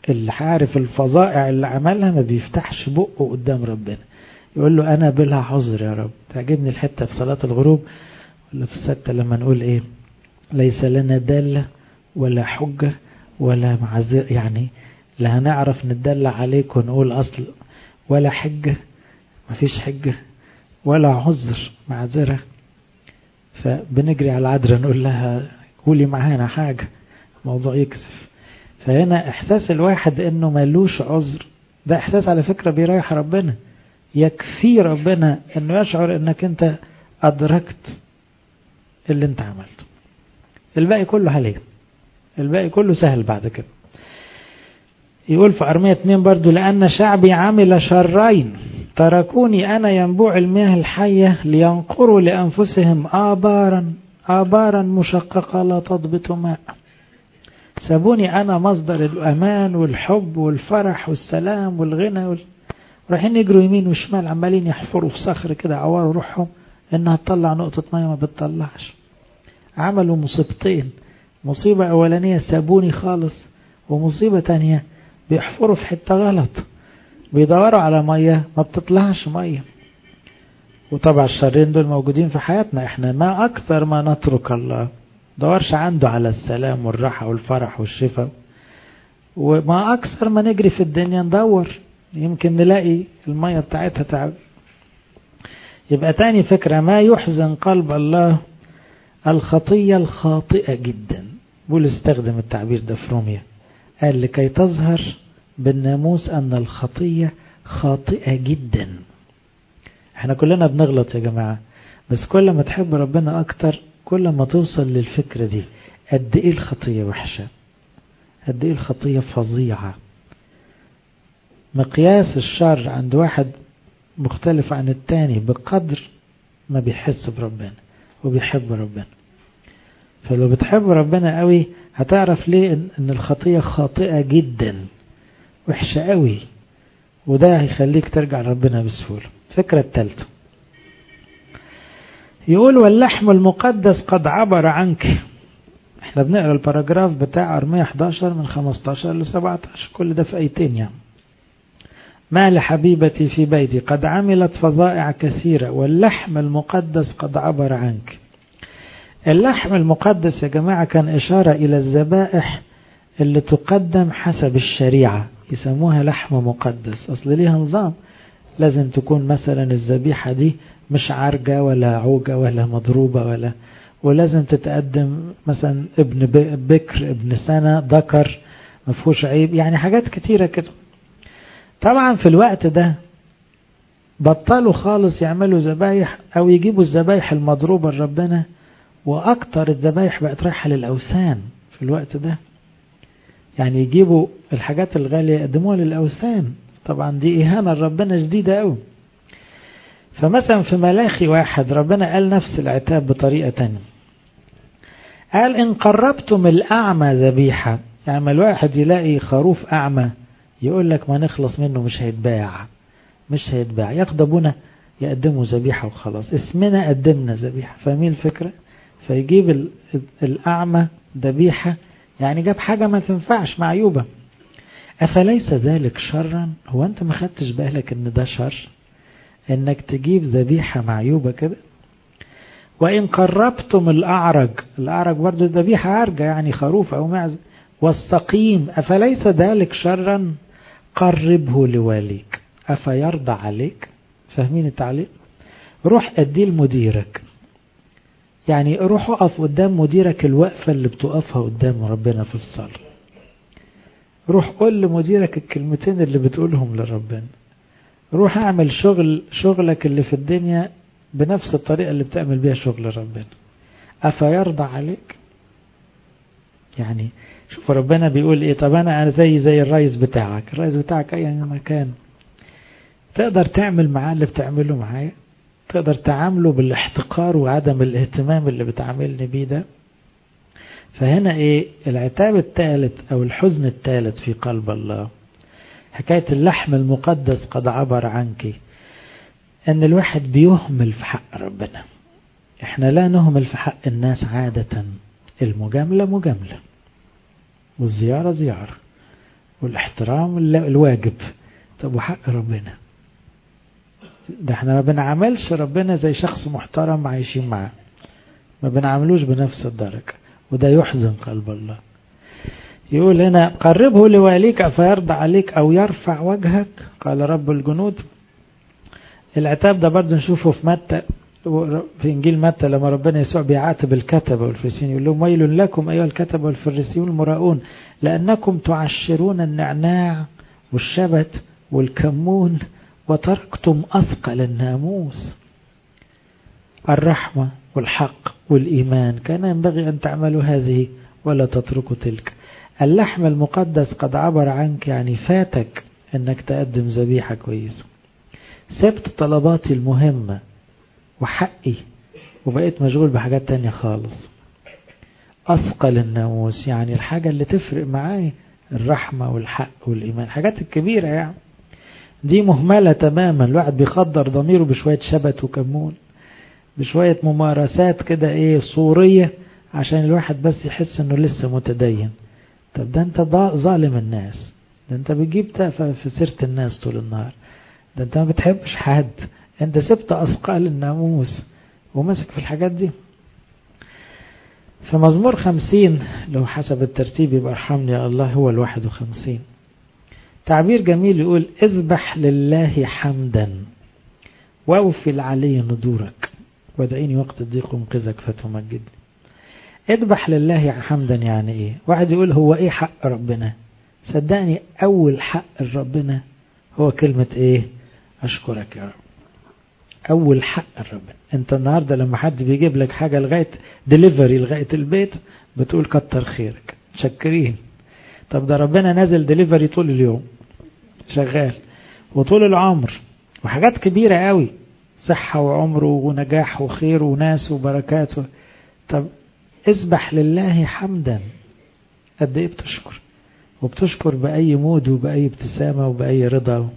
اللي عارف الفظائع اللي عملها ما بيفتحش بقه قدام ربنا يقول له أنا بلا عذر يا رب تعجبني الحتة في صلاة الغروب ولا في الستة لما نقول إيه ليس لنا دالة ولا حجة ولا معذر يعني لا هنعرف ندلع عليك ونقول أصل ولا حجة مفيش حجة ولا عذر معذرة فبنجري على العذراء نقول لها قولي معانا حاجة موضوع يكسف فهنا إحساس الواحد إنه ملوش عذر ده إحساس على فكرة بيريح ربنا يكفي ربنا إنه يشعر إنك أنت أدركت اللي أنت عملته الباقي كله عليه الباقي كله سهل بعد كده يقول في أرمية 2 برضو لأن شعبي عمل شرين تركوني أنا ينبوع المياه الحية لينقروا لأنفسهم آبارا آبارا مشققة لا تضبط ماء سابوني أنا مصدر الأمان والحب والفرح والسلام والغنى وال... رايحين يجروا يمين وشمال عمالين يحفروا في صخر كده عواروا روحهم إنها تطلع نقطة مية ما بتطلعش عملوا مصيبتين مصيبة أولانية سابوني خالص ومصيبة تانية بيحفروا في حتة غلط بيدوروا على مية ما بتطلعش مية وطبعا الشرين دول موجودين في حياتنا احنا ما أكثر ما نترك الله دورش عنده على السلام والراحة والفرح والشفاء وما أكثر ما نجري في الدنيا ندور يمكن نلاقي المية بتاعتها تعب يبقى تاني فكرة ما يحزن قلب الله الخطية الخاطئة جدا بول استخدم التعبير ده في روميا قال لكي تظهر بالناموس أن الخطية خاطئة جدا احنا كلنا بنغلط يا جماعة بس كل ما تحب ربنا أكتر كل ما توصل للفكرة دي قد إيه الخطية وحشة قد إيه الخطية فظيعة مقياس الشر عند واحد مختلف عن التاني بقدر ما بيحس بربنا وبيحب ربنا فلو بتحب ربنا قوي هتعرف ليه ان الخطية خاطئة جدا وحشة قوي وده هيخليك ترجع لربنا بسهولة الفكرة الثالثة يقول واللحم المقدس قد عبر عنك احنا بنقرا الباراجراف بتاع ارمية 11 من 15 ل 17 كل ده في ايتين يعني ما لحبيبتي في بيتي قد عملت فظائع كثيرة واللحم المقدس قد عبر عنك اللحم المقدس يا جماعة كان إشارة إلى الذبائح اللي تقدم حسب الشريعة يسموها لحم مقدس أصل ليها نظام لازم تكون مثلا الذبيحة دي مش عرجة ولا عوجة ولا مضروبة ولا ولازم تتقدم مثلا ابن بكر ابن سنة ذكر مفهوش عيب يعني حاجات كتيرة كده طبعا في الوقت ده بطلوا خالص يعملوا ذبايح او يجيبوا الذبايح المضروبة لربنا واكتر الذبايح بقت رايحة للاوثان في الوقت ده يعني يجيبوا الحاجات الغالية يقدموها للاوثان طبعا دي اهانة لربنا شديدة قوي فمثلا في ملاخي واحد ربنا قال نفس العتاب بطريقة تانية قال إن قربتم الأعمى ذبيحة يعني ما الواحد يلاقي خروف أعمى يقول لك ما نخلص منه مش هيتباع مش هيتباع ياخد ابونا يقدموا ذبيحة وخلاص اسمنا قدمنا ذبيحة فاهمين الفكرة فيجيب الأعمى ذبيحة يعني جاب حاجة ما تنفعش معيوبة أفليس ذلك شرا هو أنت ما خدتش بالك أن ده شر انك تجيب ذبيحة معيوبة كده وإن قربتم الأعرج الأعرج برضو ذبيحة عرجة يعني خروف أو معز والسقيم أفليس ذلك شرا قربه لواليك أفيرضى عليك فاهمين التعليق روح أديه لمديرك يعني روح اقف قدام مديرك الوقفة اللي بتقفها قدام ربنا في الصلاة روح قول لمديرك الكلمتين اللي بتقولهم لربنا روح اعمل شغل شغلك اللي في الدنيا بنفس الطريقة اللي بتعمل بيها شغل ربنا أفيرضى عليك يعني شوف ربنا بيقول ايه طب انا انا زي زي الرئيس بتاعك الرئيس بتاعك اي مكان تقدر تعمل معاه اللي بتعمله معايا تقدر تعامله بالاحتقار وعدم الاهتمام اللي بتعاملني بيه ده فهنا ايه العتاب الثالث او الحزن الثالث في قلب الله حكاية اللحم المقدس قد عبر عنك ان الواحد بيهمل في حق ربنا احنا لا نهمل في حق الناس عادة المجاملة مجاملة والزيارة زيارة والاحترام الواجب طب وحق ربنا ده احنا ما بنعاملش ربنا زي شخص محترم عايشين معاه ما بنعاملوش بنفس الدرجة وده يحزن قلب الله يقول هنا قربه لواليك فيرضى عليك أو يرفع وجهك قال رب الجنود العتاب ده برضه نشوفه في متى في إنجيل متى لما ربنا يسوع بيعاتب الكتبة والفريسيين يقول لهم ويل لكم أيها الكتبة والفريسيون المراؤون لأنكم تعشرون النعناع والشبت والكمون وتركتم أثقل الناموس الرحمة والحق والإيمان كان ينبغي أن تعملوا هذه ولا تتركوا تلك اللحم المقدس قد عبر عنك يعني فاتك أنك تقدم ذبيحة كويسة سبت طلباتي المهمة وحقي وبقيت مشغول بحاجات تانية خالص أثقل الناموس يعني الحاجة اللي تفرق معاي الرحمة والحق والإيمان الحاجات الكبيرة يعني دي مهملة تماما الواحد بيخدر ضميره بشوية شبت وكمون بشوية ممارسات كده ايه صورية عشان الواحد بس يحس انه لسه متدين طب ده انت ظالم الناس ده انت بتجيب تافه في سيرة الناس طول النهار ده انت ما بتحبش حد انت سبت اثقال الناموس ومسك في الحاجات دي في مزمور خمسين لو حسب الترتيب يبقى ارحمني يا الله هو الواحد وخمسين تعبير جميل يقول اذبح لله حمدا واوفي العلي ندورك وادعيني وقت الضيق انقذك فتمجدني اذبح لله حمدا يعني ايه واحد يقول هو ايه حق ربنا صدقني اول حق ربنا هو كلمة ايه اشكرك يا رب اول حق ربنا انت النهاردة لما حد بيجيب لك حاجة لغاية ديليفري لغاية البيت بتقول كتر خيرك شكرين طب ده ربنا نازل ديليفري طول اليوم شغال وطول العمر وحاجات كبيرة قوي صحة وعمر ونجاح وخير وناس وبركات طب اسبح لله حمدا قد ايه بتشكر وبتشكر بأي مود وبأي ابتسامة وبأي رضا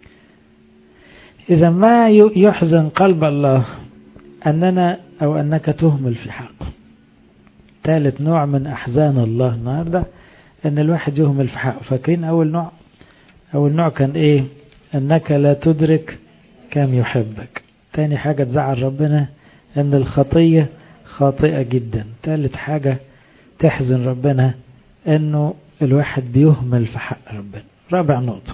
إذا ما يحزن قلب الله أننا أو أنك تهمل في حقه ثالث نوع من أحزان الله النهاردة أن الواحد يهمل في حقه فاكرين أول نوع أول نوع كان إيه أنك لا تدرك كم يحبك تاني حاجة تزعل ربنا أن الخطية خاطئة جدا ثالث حاجة تحزن ربنا أنه الواحد بيهمل في حق ربنا رابع نقطة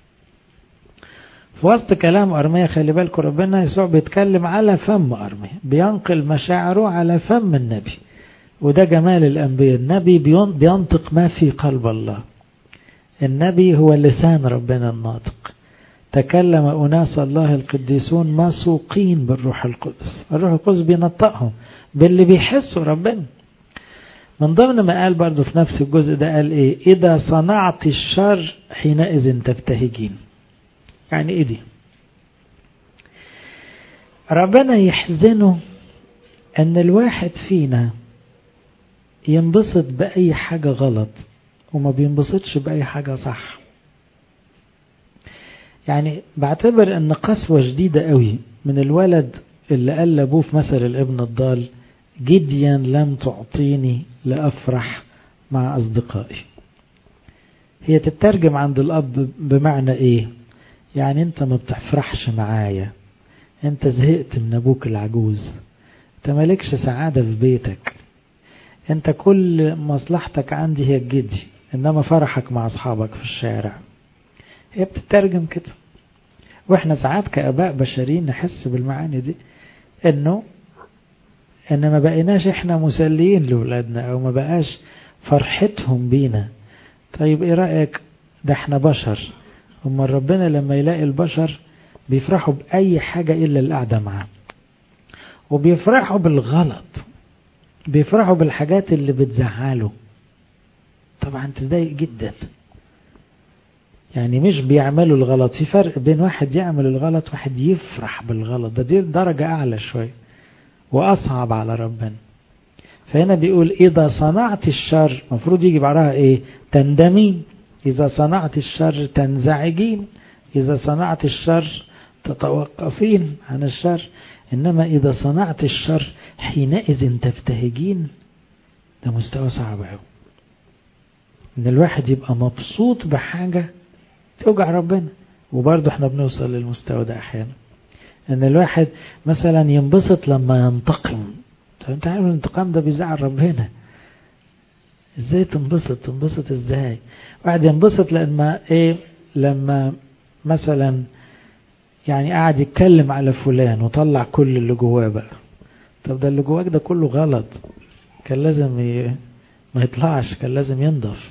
في وسط كلام أرمية خلي بالكم ربنا يسوع بيتكلم على فم أرمية بينقل مشاعره على فم النبي وده جمال الأنبياء النبي بينطق ما في قلب الله النبي هو لسان ربنا الناطق تكلم أناس الله القديسون مسوقين بالروح القدس الروح القدس بينطقهم باللي بيحسوا ربنا من ضمن ما قال برضه في نفس الجزء ده قال ايه اذا صنعت الشر حينئذ تبتهجين يعني ايه دي ربنا يحزنه ان الواحد فينا ينبسط باي حاجة غلط وما بينبسطش باي حاجة صح يعني بعتبر ان قسوة شديدة قوي من الولد اللي قال لابوه في مثل الابن الضال جديا لم تعطيني لأفرح مع أصدقائي هي تترجم عند الأب بمعنى إيه يعني أنت ما بتفرحش معايا أنت زهقت من أبوك العجوز أنت مالكش سعادة في بيتك أنت كل مصلحتك عندي هي الجدي إنما فرحك مع أصحابك في الشارع هي بتترجم كده وإحنا ساعات كأباء بشريين نحس بالمعاني دي إنه ان ما بقيناش احنا مسليين لولادنا او ما بقاش فرحتهم بينا طيب ايه رأيك ده احنا بشر اما ربنا لما يلاقي البشر بيفرحوا بأي حاجة إلا القعدة معاه وبيفرحوا بالغلط بيفرحوا بالحاجات اللي بتزعله طبعا تضايق جدا يعني مش بيعملوا الغلط في فرق بين واحد يعمل الغلط واحد يفرح بالغلط ده دي درجة أعلى شوية وأصعب على ربنا فهنا بيقول إذا صنعت الشر مفروض يجي بعدها إيه تندمين إذا صنعت الشر تنزعجين إذا صنعت الشر تتوقفين عن الشر إنما إذا صنعت الشر حينئذ تبتهجين ده مستوى صعب قوي ان الواحد يبقى مبسوط بحاجة توجع ربنا وبرضه احنا بنوصل للمستوى ده احيانا ان الواحد مثلا ينبسط لما ينتقم طب انت عارف الانتقام ده بيزعل ربنا ازاي تنبسط تنبسط ازاي واحد ينبسط لما ايه لما مثلا يعني قاعد يتكلم على فلان وطلع كل اللي جواه بقى طب ده اللي جواك ده كله غلط كان لازم ي... ما يطلعش كان لازم ينضف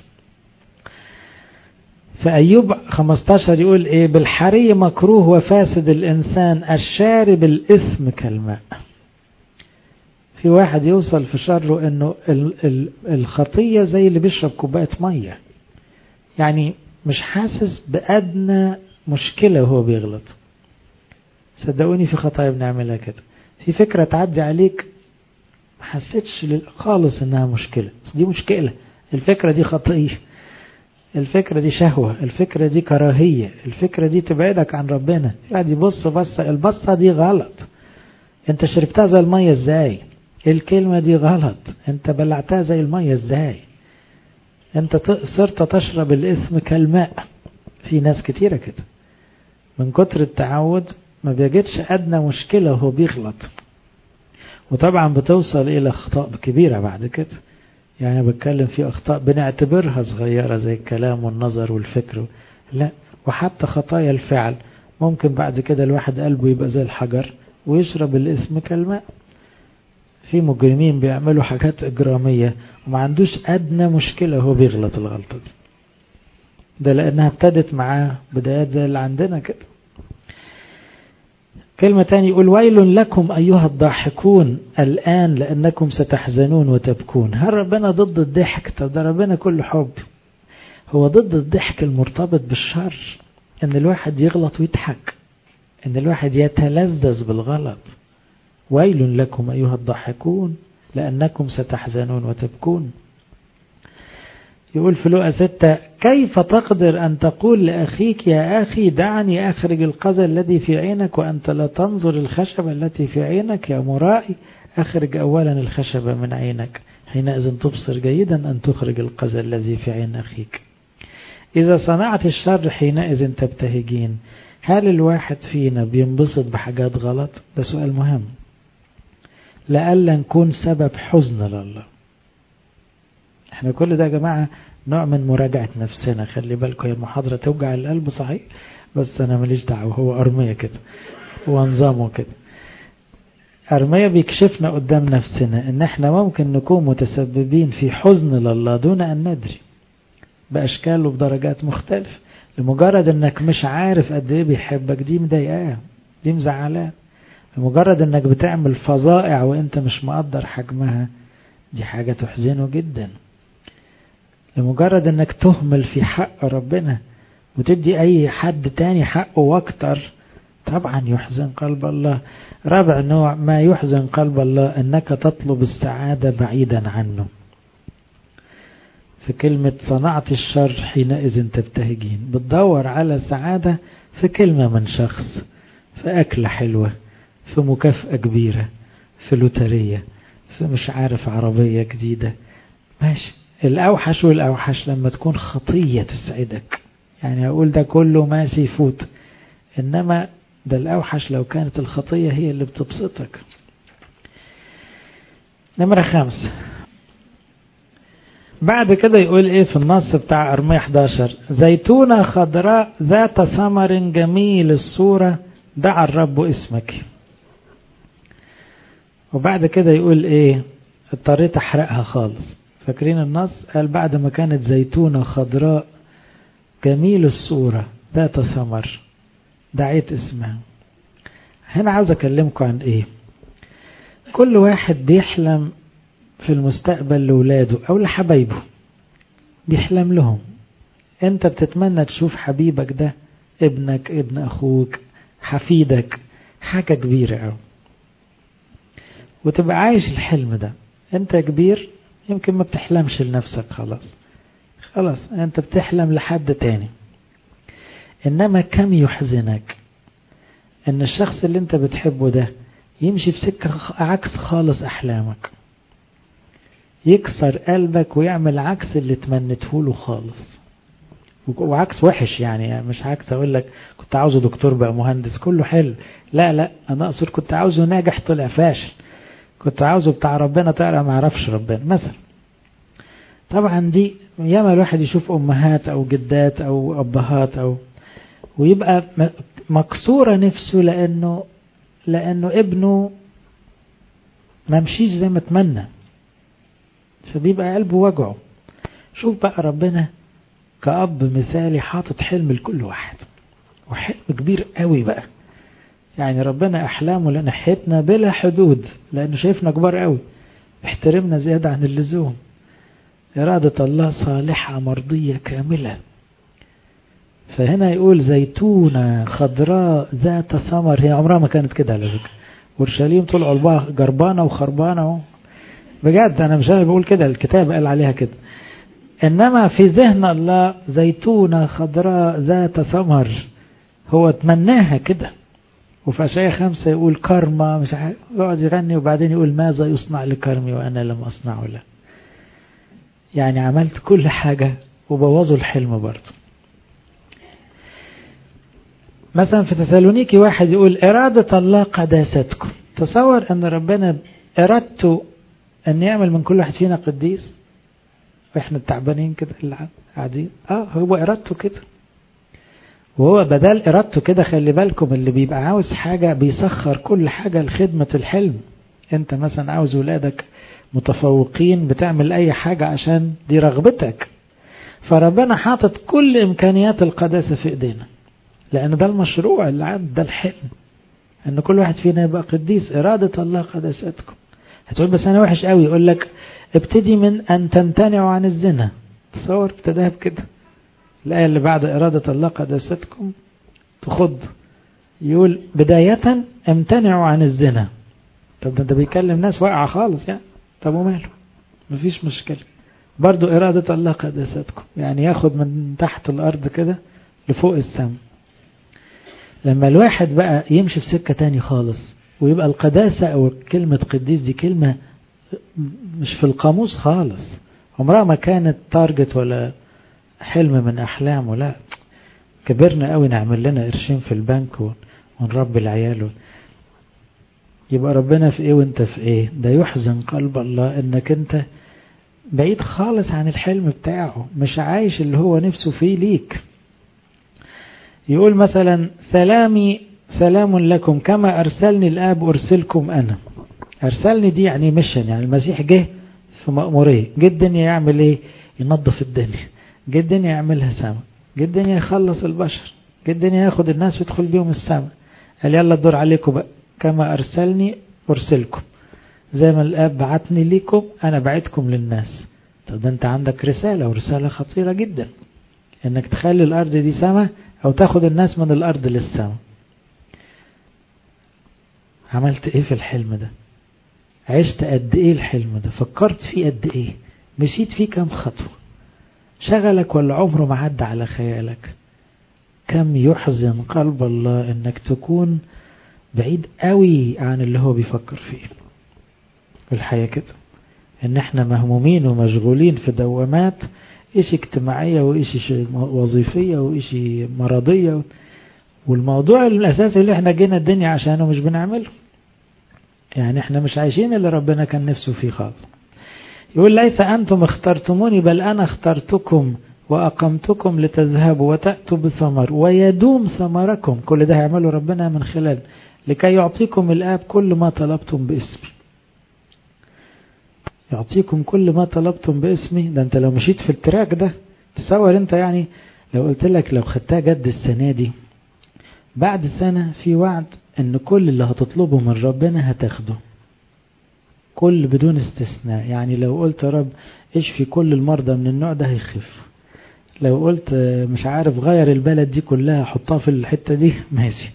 فأيوب 15 يقول إيه بالحري مكروه وفاسد الإنسان الشارب الإثم كالماء في واحد يوصل في شره إنه الخطية زي اللي بيشرب كوباية مية يعني مش حاسس بأدنى مشكلة وهو بيغلط صدقوني في خطايا بنعملها كده في فكرة تعدي عليك ما حسيتش خالص انها مشكلة بس دي مشكلة الفكرة دي خطية الفكرة دي شهوة الفكرة دي كراهية الفكرة دي تبعدك عن ربنا قاعد يبص بصة البصة دي غلط انت شربتها زي المية ازاي الكلمة دي غلط انت بلعتها زي المية ازاي انت صرت تشرب الاسم كالماء في ناس كتيرة كده من كتر التعود ما بيجدش أدنى مشكلة وهو بيغلط وطبعا بتوصل إلى أخطاء كبيرة بعد كده يعني بتكلم في أخطاء بنعتبرها صغيرة زي الكلام والنظر والفكر لا وحتى خطايا الفعل ممكن بعد كده الواحد قلبه يبقى زي الحجر ويشرب الاسم كالماء في مجرمين بيعملوا حاجات إجرامية وما عندوش أدنى مشكلة هو بيغلط الغلطة دي ده لأنها ابتدت معاه بدايات زي اللي عندنا كده كلمة تاني يقول ويل لكم أيها الضاحكون الآن لأنكم ستحزنون وتبكون هل ربنا ضد الضحك طب ده ربنا كله حب هو ضد الضحك المرتبط بالشر ان الواحد يغلط ويضحك ان الواحد يتلذذ بالغلط ويل لكم أيها الضاحكون لأنكم ستحزنون وتبكون يقول في لقى ستة كيف تقدر أن تقول لأخيك يا أخي دعني أخرج القذى الذي في عينك وأنت لا تنظر الخشبة التي في عينك يا مرائي أخرج أولا الخشبة من عينك حينئذ تبصر جيدا أن تخرج القذى الذي في عين أخيك إذا صنعت الشر حينئذ تبتهجين هل الواحد فينا بينبسط بحاجات غلط ده سؤال مهم لألا نكون سبب حزن لله احنا كل ده يا جماعة نوع من مراجعة نفسنا خلي بالكم هي المحاضرة توجع القلب صحيح بس أنا ماليش دعوة هو أرمية كده هو نظامه كده أرمية بيكشفنا قدام نفسنا إن احنا ممكن نكون متسببين في حزن لله دون أن ندري بأشكال وبدرجات مختلفة لمجرد إنك مش عارف قد إيه بيحبك دي مضايقاه دي مزعلاه لمجرد إنك بتعمل فظائع وإنت مش مقدر حجمها دي حاجة تحزنه جدا لمجرد انك تهمل في حق ربنا وتدي اي حد تاني حقه واكتر طبعا يحزن قلب الله رابع نوع ما يحزن قلب الله انك تطلب السعادة بعيدا عنه في كلمة صنعت الشر حينئذ تبتهجين بتدور على سعادة في كلمة من شخص في أكلة حلوة في مكافأة كبيرة في لوترية في مش عارف عربية جديدة ماشي الأوحش والأوحش لما تكون خطية تسعدك يعني أقول ده كله ماشي يفوت إنما ده الأوحش لو كانت الخطية هي اللي بتبسطك نمرة خمسة بعد كده يقول ايه في النص بتاع أرمية 11 زيتونة خضراء ذات ثمر جميل الصورة دعا الرب اسمك وبعد كده يقول ايه اضطريت احرقها خالص فاكرين النص قال بعد ما كانت زيتونة خضراء جميل الصورة ذات ثمر دعيت اسمها هنا عاوز اكلمكم عن ايه كل واحد بيحلم في المستقبل لولاده او لحبايبه بيحلم لهم انت بتتمنى تشوف حبيبك ده ابنك ابن اخوك حفيدك حاجة كبيرة أوي وتبقى عايش الحلم ده انت كبير يمكن ما بتحلمش لنفسك خلاص خلاص انت بتحلم لحد تاني انما كم يحزنك ان الشخص اللي انت بتحبه ده يمشي في سكة عكس خالص احلامك يكسر قلبك ويعمل عكس اللي تمنته له خالص وعكس وحش يعني مش عكس اقول لك كنت عاوزه دكتور بقى مهندس كله حلو لا لا انا اقصد كنت عاوزه ناجح طلع فاشل كنت عاوزه بتاع ربنا طلع ما عرفش ربنا مثلا طبعا دي ياما الواحد يشوف امهات او جدات او ابهات او ويبقى مكسوره نفسه لانه لانه ابنه ما مشيش زي ما اتمنى فبيبقى قلبه وجعه شوف بقى ربنا كأب مثالي حاطط حلم لكل واحد وحلم كبير قوي بقى يعني ربنا أحلامه لناحيتنا بلا حدود لأنه شايفنا كبار قوي احترمنا زيادة عن اللزوم إرادة الله صالحة مرضية كاملة فهنا يقول زيتونة خضراء ذات ثمر هي عمرها ما كانت كده على فكرة اورشليم طول عقبها جربانة وخربانة بجد أنا مش أنا بقول كده الكتاب قال عليها كده إنما في ذهن الله زيتونة خضراء ذات ثمر هو تمناها كده وفي أشياء خمسة يقول كرمة مش عارف يقعد يغني وبعدين يقول ماذا يصنع لكرمي وأنا لم أصنعه له يعني عملت كل حاجة وبوظوا الحلم برضه مثلا في تسالونيكي واحد يقول إرادة الله قداستكم تصور أن ربنا إرادته أن يعمل من كل واحد فينا قديس وإحنا التعبانين كده اللي قاعدين آه هو إرادته كده وهو بدل إرادته كده خلي بالكم اللي بيبقى عاوز حاجة بيسخر كل حاجة لخدمة الحلم أنت مثلا عاوز ولادك متفوقين بتعمل أي حاجة عشان دي رغبتك فربنا حاطط كل إمكانيات القداسة في إيدينا لأن ده المشروع اللي عند ده الحلم أن كل واحد فينا يبقى قديس إرادة الله قداستكم هتقول بس أنا وحش قوي يقول لك ابتدي من أن تمتنعوا عن الزنا تصور ابتداها بكده الآية اللي بعد إرادة الله قداستكم تخض يقول بداية امتنعوا عن الزنا طب ده, ده بيكلم ناس واقعة خالص يعني طب وماله مفيش مشكلة برضو إرادة الله قداستكم يعني ياخد من تحت الأرض كده لفوق السماء لما الواحد بقى يمشي في سكة تاني خالص ويبقى القداسة أو كلمة قديس دي كلمة مش في القاموس خالص عمرها ما كانت تارجت ولا حلم من أحلامه لا كبرنا قوي نعمل لنا قرشين في البنك ونربي العيال يبقى ربنا في ايه وانت في ايه ده يحزن قلب الله انك انت بعيد خالص عن الحلم بتاعه مش عايش اللي هو نفسه فيه ليك يقول مثلا سلامي سلام لكم كما أرسلني الآب أرسلكم أنا أرسلني دي يعني مشن يعني المسيح جه في مأمورية جه الدنيا يعمل إيه ينظف الدنيا جه الدنيا يعملها سما جه الدنيا يخلص البشر جه الدنيا ياخد الناس ويدخل بيهم السما قال يلا الدور عليكم بقى كما أرسلني أرسلكم زي ما الآب بعتني ليكم أنا بعتكم للناس طب ده أنت عندك رسالة ورسالة خطيرة جدا إنك تخلي الأرض دي سما أو تاخد الناس من الأرض للسما عملت إيه في الحلم ده عشت قد إيه الحلم ده فكرت فيه قد إيه مشيت فيه كم خطوة شغلك ولا عمره ما عدى على خيالك كم يحزن قلب الله انك تكون بعيد قوي عن اللي هو بيفكر فيه في الحياة كده ان احنا مهمومين ومشغولين في دوامات ايش اجتماعية وايش وظيفية وايش مرضية والموضوع الاساسي اللي احنا جينا الدنيا عشانه مش بنعمله يعني احنا مش عايشين اللي ربنا كان نفسه فيه خالص يقول ليس أنتم اخترتموني بل أنا اخترتكم وأقمتكم لتذهبوا وتأتوا بثمر ويدوم ثمركم كل ده هيعمله ربنا من خلال لكي يعطيكم الآب كل ما طلبتم باسمي يعطيكم كل ما طلبتم باسمي ده انت لو مشيت في التراك ده تصور انت يعني لو قلت لك لو خدتها جد السنة دي بعد سنة في وعد ان كل اللي هتطلبه من ربنا هتاخده كل بدون استثناء يعني لو قلت يا رب اشفي كل المرضى من النوع ده هيخف لو قلت مش عارف غير البلد دي كلها حطها في الحتة دي ماشي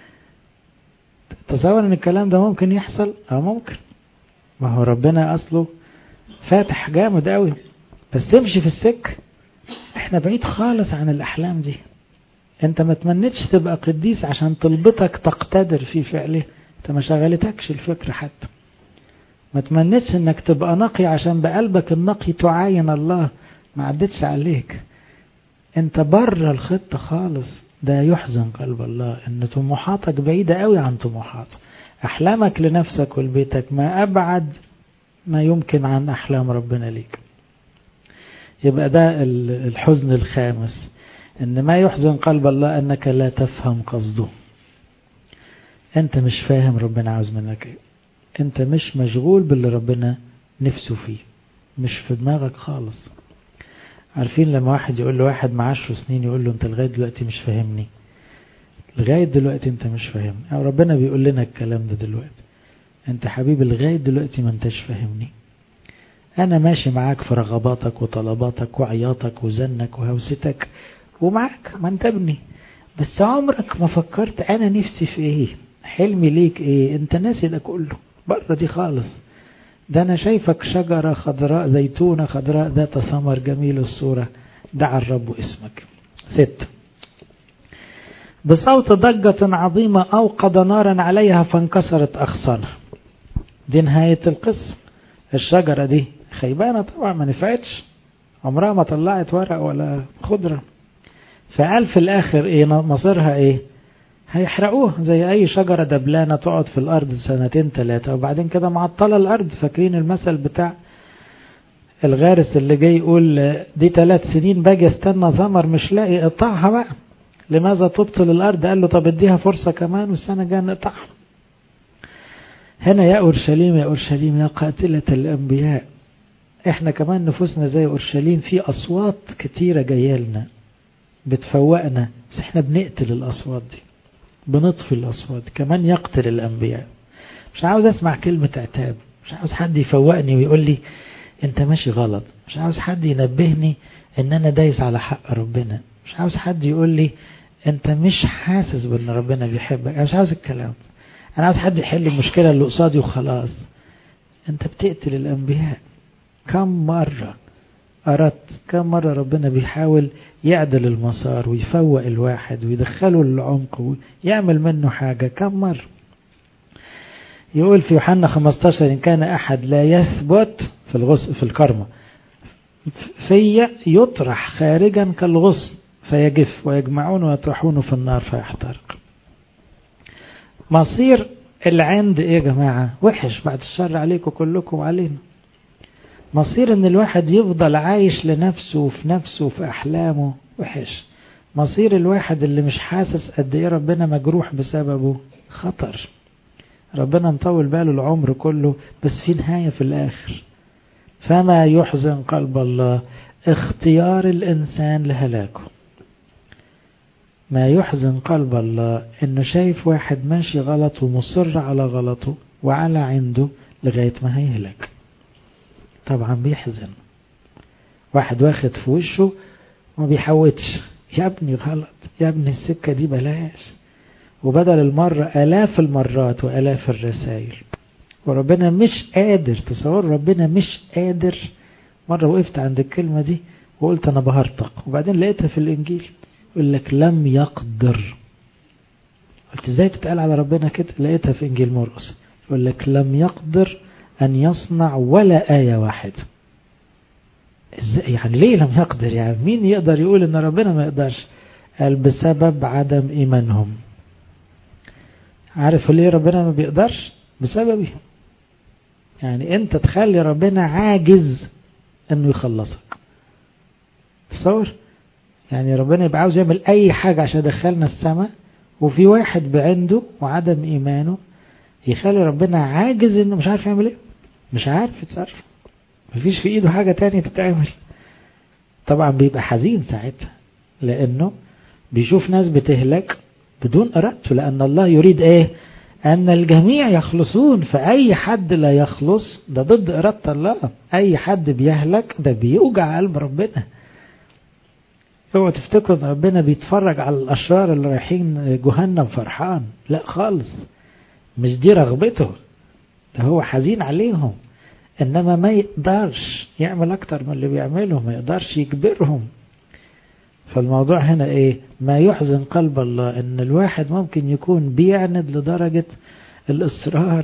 تصور ان الكلام ده ممكن يحصل اه ممكن ما هو ربنا اصله فاتح جامد قوي بس امشي في السك احنا بعيد خالص عن الاحلام دي انت ما تمنيتش تبقى قديس عشان طلبتك تقتدر في فعله انت ما شغلتكش الفكرة حتى ما تمنيتش انك تبقى نقي عشان بقلبك النقي تعاين الله ما عدتش عليك انت بره الخطة خالص ده يحزن قلب الله ان طموحاتك بعيدة قوي عن طموحاته احلامك لنفسك ولبيتك ما ابعد ما يمكن عن احلام ربنا ليك يبقى ده الحزن الخامس ان ما يحزن قلب الله انك لا تفهم قصده انت مش فاهم ربنا عاوز منك ايه انت مش مشغول باللي ربنا نفسه فيه مش في دماغك خالص عارفين لما واحد يقول له واحد مع عشر سنين يقول له انت لغاية دلوقتي مش فاهمني لغاية دلوقتي انت مش فاهمني او ربنا بيقول لنا الكلام ده دلوقتي انت حبيبي لغاية دلوقتي ما انتش فاهمني انا ماشي معاك في رغباتك وطلباتك وعياطك وزنك وهوستك ومعاك ما انت ابني بس عمرك ما فكرت انا نفسي في ايه حلمي ليك ايه انت ناسي ده كله بره دي خالص ده انا شايفك شجرة خضراء زيتونة خضراء ذات ثمر جميل الصورة دعا الرب اسمك ست بصوت ضجة عظيمة أوقد نارا عليها فانكسرت أغصانها دي نهاية القصة الشجرة دي خيبانة طبعا ما نفعتش عمرها ما طلعت ورق ولا خضرة فقال في الآخر إيه مصيرها إيه هيحرقوها زي أي شجرة دبلانة تقعد في الأرض سنتين ثلاثة وبعدين كده معطلة الأرض فاكرين المثل بتاع الغارس اللي جاي يقول دي ثلاث سنين باجي استنى ثمر مش لاقي اقطعها بقى لماذا تبطل الأرض قال له طب اديها فرصة كمان والسنة الجاية نقطعها هنا يا أورشليم يا أورشليم يا قاتلة الأنبياء احنا كمان نفوسنا زي أورشليم في أصوات كتيرة جاية لنا بتفوقنا بس احنا بنقتل الأصوات دي بنطفي الأصوات كمان يقتل الأنبياء مش عاوز أسمع كلمة عتاب مش عاوز حد يفوقني ويقول لي أنت ماشي غلط مش عاوز حد ينبهني أن أنا دايس على حق ربنا مش عاوز حد يقول لي أنت مش حاسس بأن ربنا بيحبك أنا مش عاوز الكلام أنا عاوز حد يحل المشكلة اللي قصادي وخلاص أنت بتقتل الأنبياء كم مرة أردت كم مرة ربنا بيحاول يعدل المسار ويفوق الواحد ويدخله للعمق ويعمل منه حاجة كم مرة يقول في يوحنا 15 إن كان أحد لا يثبت في الغصن في الكرمة في يطرح خارجا كالغصن فيجف ويجمعون ويطرحونه في النار فيحترق مصير العند ايه يا جماعة وحش بعد الشر عليكم كلكم علينا مصير ان الواحد يفضل عايش لنفسه وفي نفسه وفي احلامه وحش مصير الواحد اللي مش حاسس قد ايه ربنا مجروح بسببه خطر ربنا مطول باله العمر كله بس في نهاية في الاخر فما يحزن قلب الله اختيار الانسان لهلاكه ما يحزن قلب الله انه شايف واحد ماشي غلط ومصر على غلطه وعلى عنده لغاية ما هيهلك طبعا بيحزن واحد واخد في وشه وما بيحوتش يا ابني غلط يا ابني السكة دي بلاش وبدل المرة آلاف المرات وآلاف الرسائل وربنا مش قادر تصور ربنا مش قادر مرة وقفت عند الكلمة دي وقلت أنا بهرطق وبعدين لقيتها في الإنجيل يقول لك لم يقدر قلت ازاي تتقال على ربنا كده لقيتها في إنجيل مرقس يقول لك لم يقدر أن يصنع ولا آية واحدة ازاي يعني ليه لم يقدر يعني مين يقدر يقول ان ربنا ما يقدرش قال بسبب عدم ايمانهم عارف ليه ربنا ما بيقدرش بسببي يعني انت تخلي ربنا عاجز انه يخلصك تصور يعني ربنا يبقى عاوز يعمل اي حاجة عشان يدخلنا السماء وفي واحد بعنده وعدم ايمانه يخلي ربنا عاجز انه مش عارف يعمل ايه مش عارف يتصرف مفيش في ايده حاجة تانية تتعمل طبعا بيبقى حزين ساعتها لانه بيشوف ناس بتهلك بدون ارادته لان الله يريد ايه ان الجميع يخلصون فاي حد لا يخلص ده ضد ارادة الله اي حد بيهلك ده بيوجع قلب ربنا اوعوا تفتكروا ان ربنا بيتفرج على الاشرار اللي رايحين جهنم فرحان لا خالص مش دي رغبته ده هو حزين عليهم انما ما يقدرش يعمل اكتر من اللي بيعمله ما يقدرش يجبرهم فالموضوع هنا ايه ما يحزن قلب الله ان الواحد ممكن يكون بيعند لدرجة الاصرار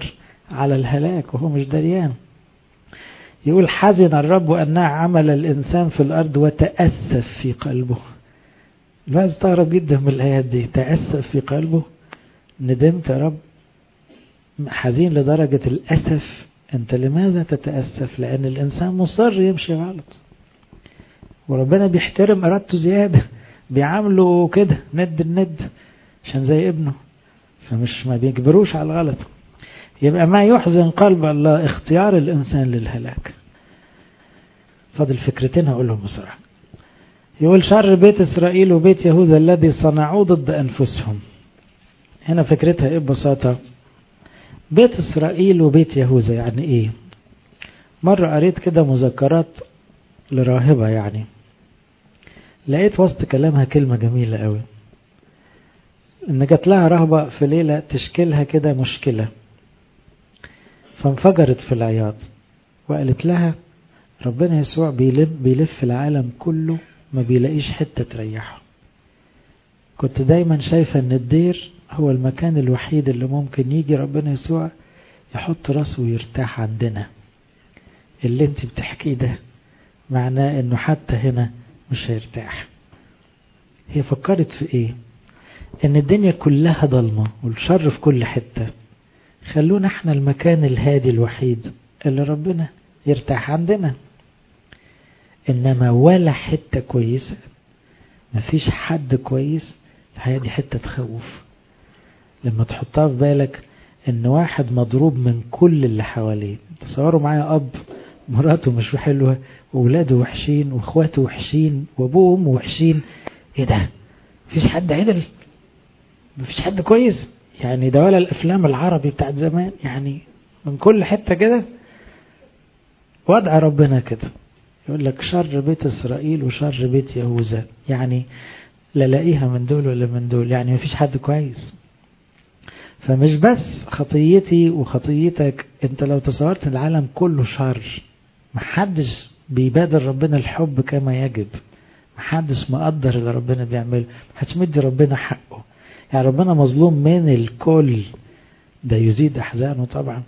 على الهلاك وهو مش دريان يقول حزن الرب أنها عمل الإنسان في الأرض وتأسف في قلبه الواحد استغرب جدا من الآيات دي تأسف في قلبه ندمت يا رب حزين لدرجة الأسف أنت لماذا تتأسف لأن الإنسان مصر يمشي غلط وربنا بيحترم إرادته زيادة بيعامله كده ند الند عشان زي ابنه فمش ما بيجبروش على الغلط يبقى ما يحزن قلب الله اختيار الإنسان للهلاك فاضل فكرتين هقولهم بسرعة يقول شر بيت إسرائيل وبيت يهوذا الذي صنعوه ضد أنفسهم هنا فكرتها إيه ببساطة بيت إسرائيل وبيت يهوذا يعني إيه مرة قريت كده مذكرات لراهبة يعني لقيت وسط كلامها كلمة جميلة قوي إن جات لها رهبة في ليلة تشكلها كده مشكلة فانفجرت في العياط وقالت لها ربنا يسوع بيلف, بيلف العالم كله ما بيلاقيش حتة تريحه كنت دايما شايفة ان الدير هو المكان الوحيد اللي ممكن يجي ربنا يسوع يحط راسه ويرتاح عندنا اللي انت بتحكيه ده معناه انه حتى هنا مش هيرتاح هي فكرت في ايه ان الدنيا كلها ضلمة والشر في كل حتة خلونا احنا المكان الهادي الوحيد اللي ربنا يرتاح عندنا انما ولا حتة كويسة مفيش حد كويس الحياة دي حتة تخوف لما تحطها في بالك ان واحد مضروب من كل اللي حواليه تصوروا معايا اب مراته مش حلوة وولاده وحشين واخواته وحشين وابوه وامه وحشين ايه ده مفيش حد عدل مفيش حد كويس يعني ده ولا الافلام العربي بتاعت زمان يعني من كل حتة كده وضع ربنا كده يقول لك شر بيت اسرائيل وشر بيت يهوذا يعني لا لاقيها من دول ولا من دول يعني مفيش حد كويس فمش بس خطيتي وخطيتك انت لو تصورت العالم كله شر محدش بيبادر ربنا الحب كما يجب محدش مقدر اللي ربنا بيعمله محدش مدي ربنا حقه يعني ربنا مظلوم من الكل ده يزيد احزانه طبعا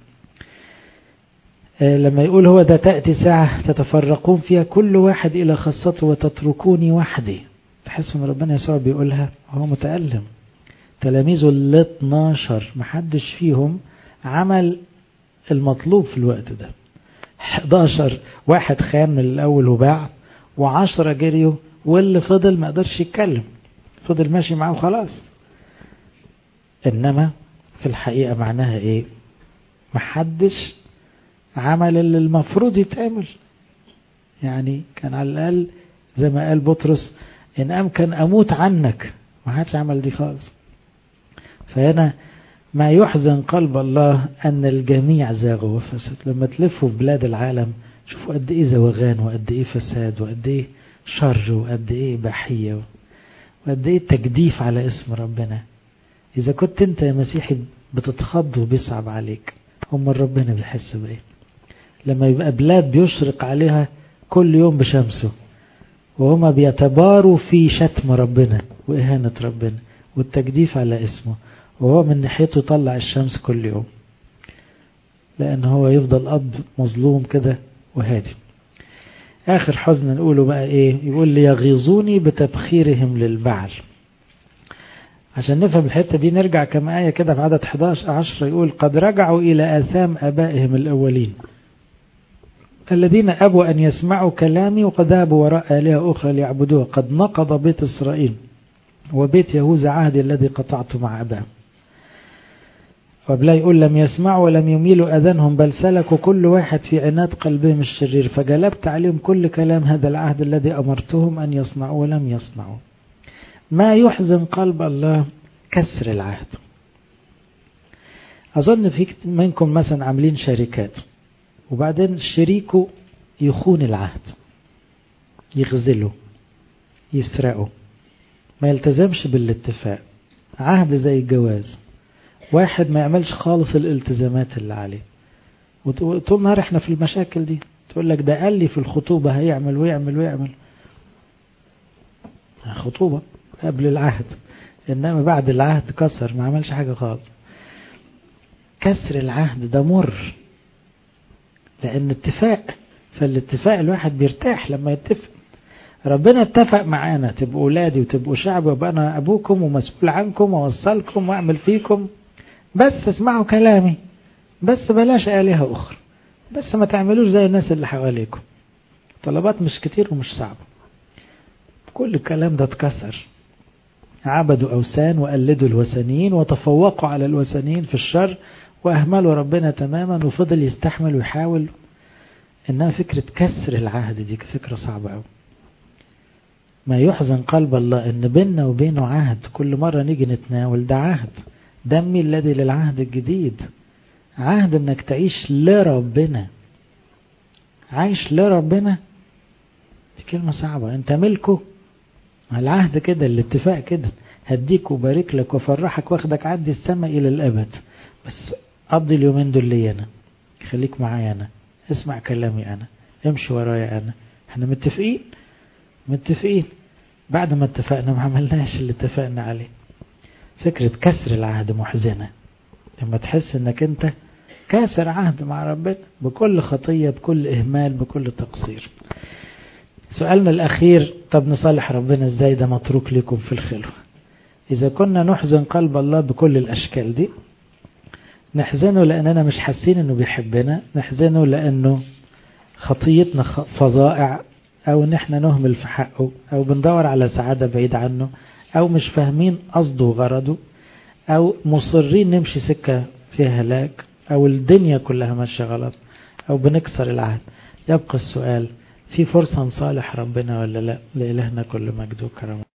لما يقول هو ده تأتي ساعة تتفرقون فيها كل واحد إلى خاصته وتتركوني وحدي تحس ان ربنا يسوع بيقولها وهو متألم تلاميذه ال 12 محدش فيهم عمل المطلوب في الوقت ده 11 واحد خان من الأول وباع و10 جريوا واللي فضل ما قدرش يتكلم فضل ماشي معاه وخلاص إنما في الحقيقة معناها إيه محدش عمل اللي المفروض يتعمل يعني كان على الأقل زي ما قال بطرس إن أمكن أموت عنك ما حدش عمل دي خالص فهنا ما يحزن قلب الله أن الجميع زاغوا وفسد لما تلفوا في بلاد العالم شوفوا قد إيه زوغان وقد إيه فساد وقد إيه شر وقد إيه إباحية وقد إيه تجديف على اسم ربنا إذا كنت أنت يا مسيحي بتتخض وبيصعب عليك هم ربنا بيحس بإيه لما يبقى بلاد بيشرق عليها كل يوم بشمسه وهما بيتباروا في شتم ربنا وإهانة ربنا والتجديف على اسمه وهو من ناحيته يطلع الشمس كل يوم لأن هو يفضل أب مظلوم كده وهادي آخر حزن نقوله بقى إيه يقول لي يغيظوني بتبخيرهم للبعل عشان نفهم الحتة دي نرجع كما آية كده في عدد 11 10 يقول قد رجعوا إلى آثام آبائهم الأولين الذين أبوا أن يسمعوا كلامي وقد ذهبوا وراء آلهة أخرى ليعبدوها قد نقض بيت إسرائيل وبيت يهوذا عهدي الذي قطعت مع أبائهم وبلا يقول لم يسمعوا ولم يميلوا أذانهم بل سلكوا كل واحد في عناد قلبهم الشرير فجلبت عليهم كل كلام هذا العهد الذي أمرتهم أن يصنعوا ولم يصنعوا ما يحزن قلب الله كسر العهد أظن في منكم مثلا عاملين شركات وبعدين شريكه يخون العهد يغزله يسرقه ما يلتزمش بالاتفاق عهد زي الجواز واحد ما يعملش خالص الالتزامات اللي عليه وطول النهار احنا في المشاكل دي تقول لك ده قال لي في الخطوبة هيعمل ويعمل ويعمل خطوبة قبل العهد انما بعد العهد كسر ما عملش حاجة خالص كسر العهد ده مر لأن اتفاق فالاتفاق الواحد بيرتاح لما يتفق ربنا اتفق معانا تبقوا ولادي وتبقوا شعبي وابقى انا ابوكم ومسؤول عنكم واوصلكم واعمل فيكم بس اسمعوا كلامي بس بلاش آلهة أخرى بس ما تعملوش زي الناس اللي حواليكم طلبات مش كتير ومش صعبة كل الكلام ده اتكسر عبدوا أوثان وقلدوا الوثنيين وتفوقوا على الوثنيين في الشر وأهملوا ربنا تماما وفضل يستحمل ويحاول إنها فكرة كسر العهد دي فكرة صعبة أوي ما يحزن قلب الله إن بيننا وبينه عهد كل مرة نيجي نتناول ده عهد دمي الذي للعهد الجديد عهد إنك تعيش لربنا عايش لربنا دي كلمة صعبة أنت ملكه العهد كده الاتفاق كده هديك وبارك لك وفرحك واخدك عدي السماء إلى الأبد بس قضي اليومين دول لي أنا خليك معايا أنا اسمع كلامي أنا امشي ورايا أنا احنا متفقين متفقين بعد ما اتفقنا ما عملناش اللي اتفقنا عليه فكرة كسر العهد محزنة لما تحس انك انت كاسر عهد مع ربنا بكل خطية بكل إهمال بكل تقصير سؤالنا الأخير طب نصالح ربنا ازاي ده متروك لكم في الخلوة إذا كنا نحزن قلب الله بكل الأشكال دي نحزنه لأننا مش حاسين أنه بيحبنا نحزنه لأنه خطيتنا فظائع أو إن احنا نهمل في حقه أو بندور على سعادة بعيد عنه أو مش فاهمين قصده وغرضه أو مصرين نمشي سكة فيها هلاك أو الدنيا كلها ماشية غلط أو بنكسر العهد يبقى السؤال في فرصة نصالح ربنا ولا لا لإلهنا كل مجد وكرم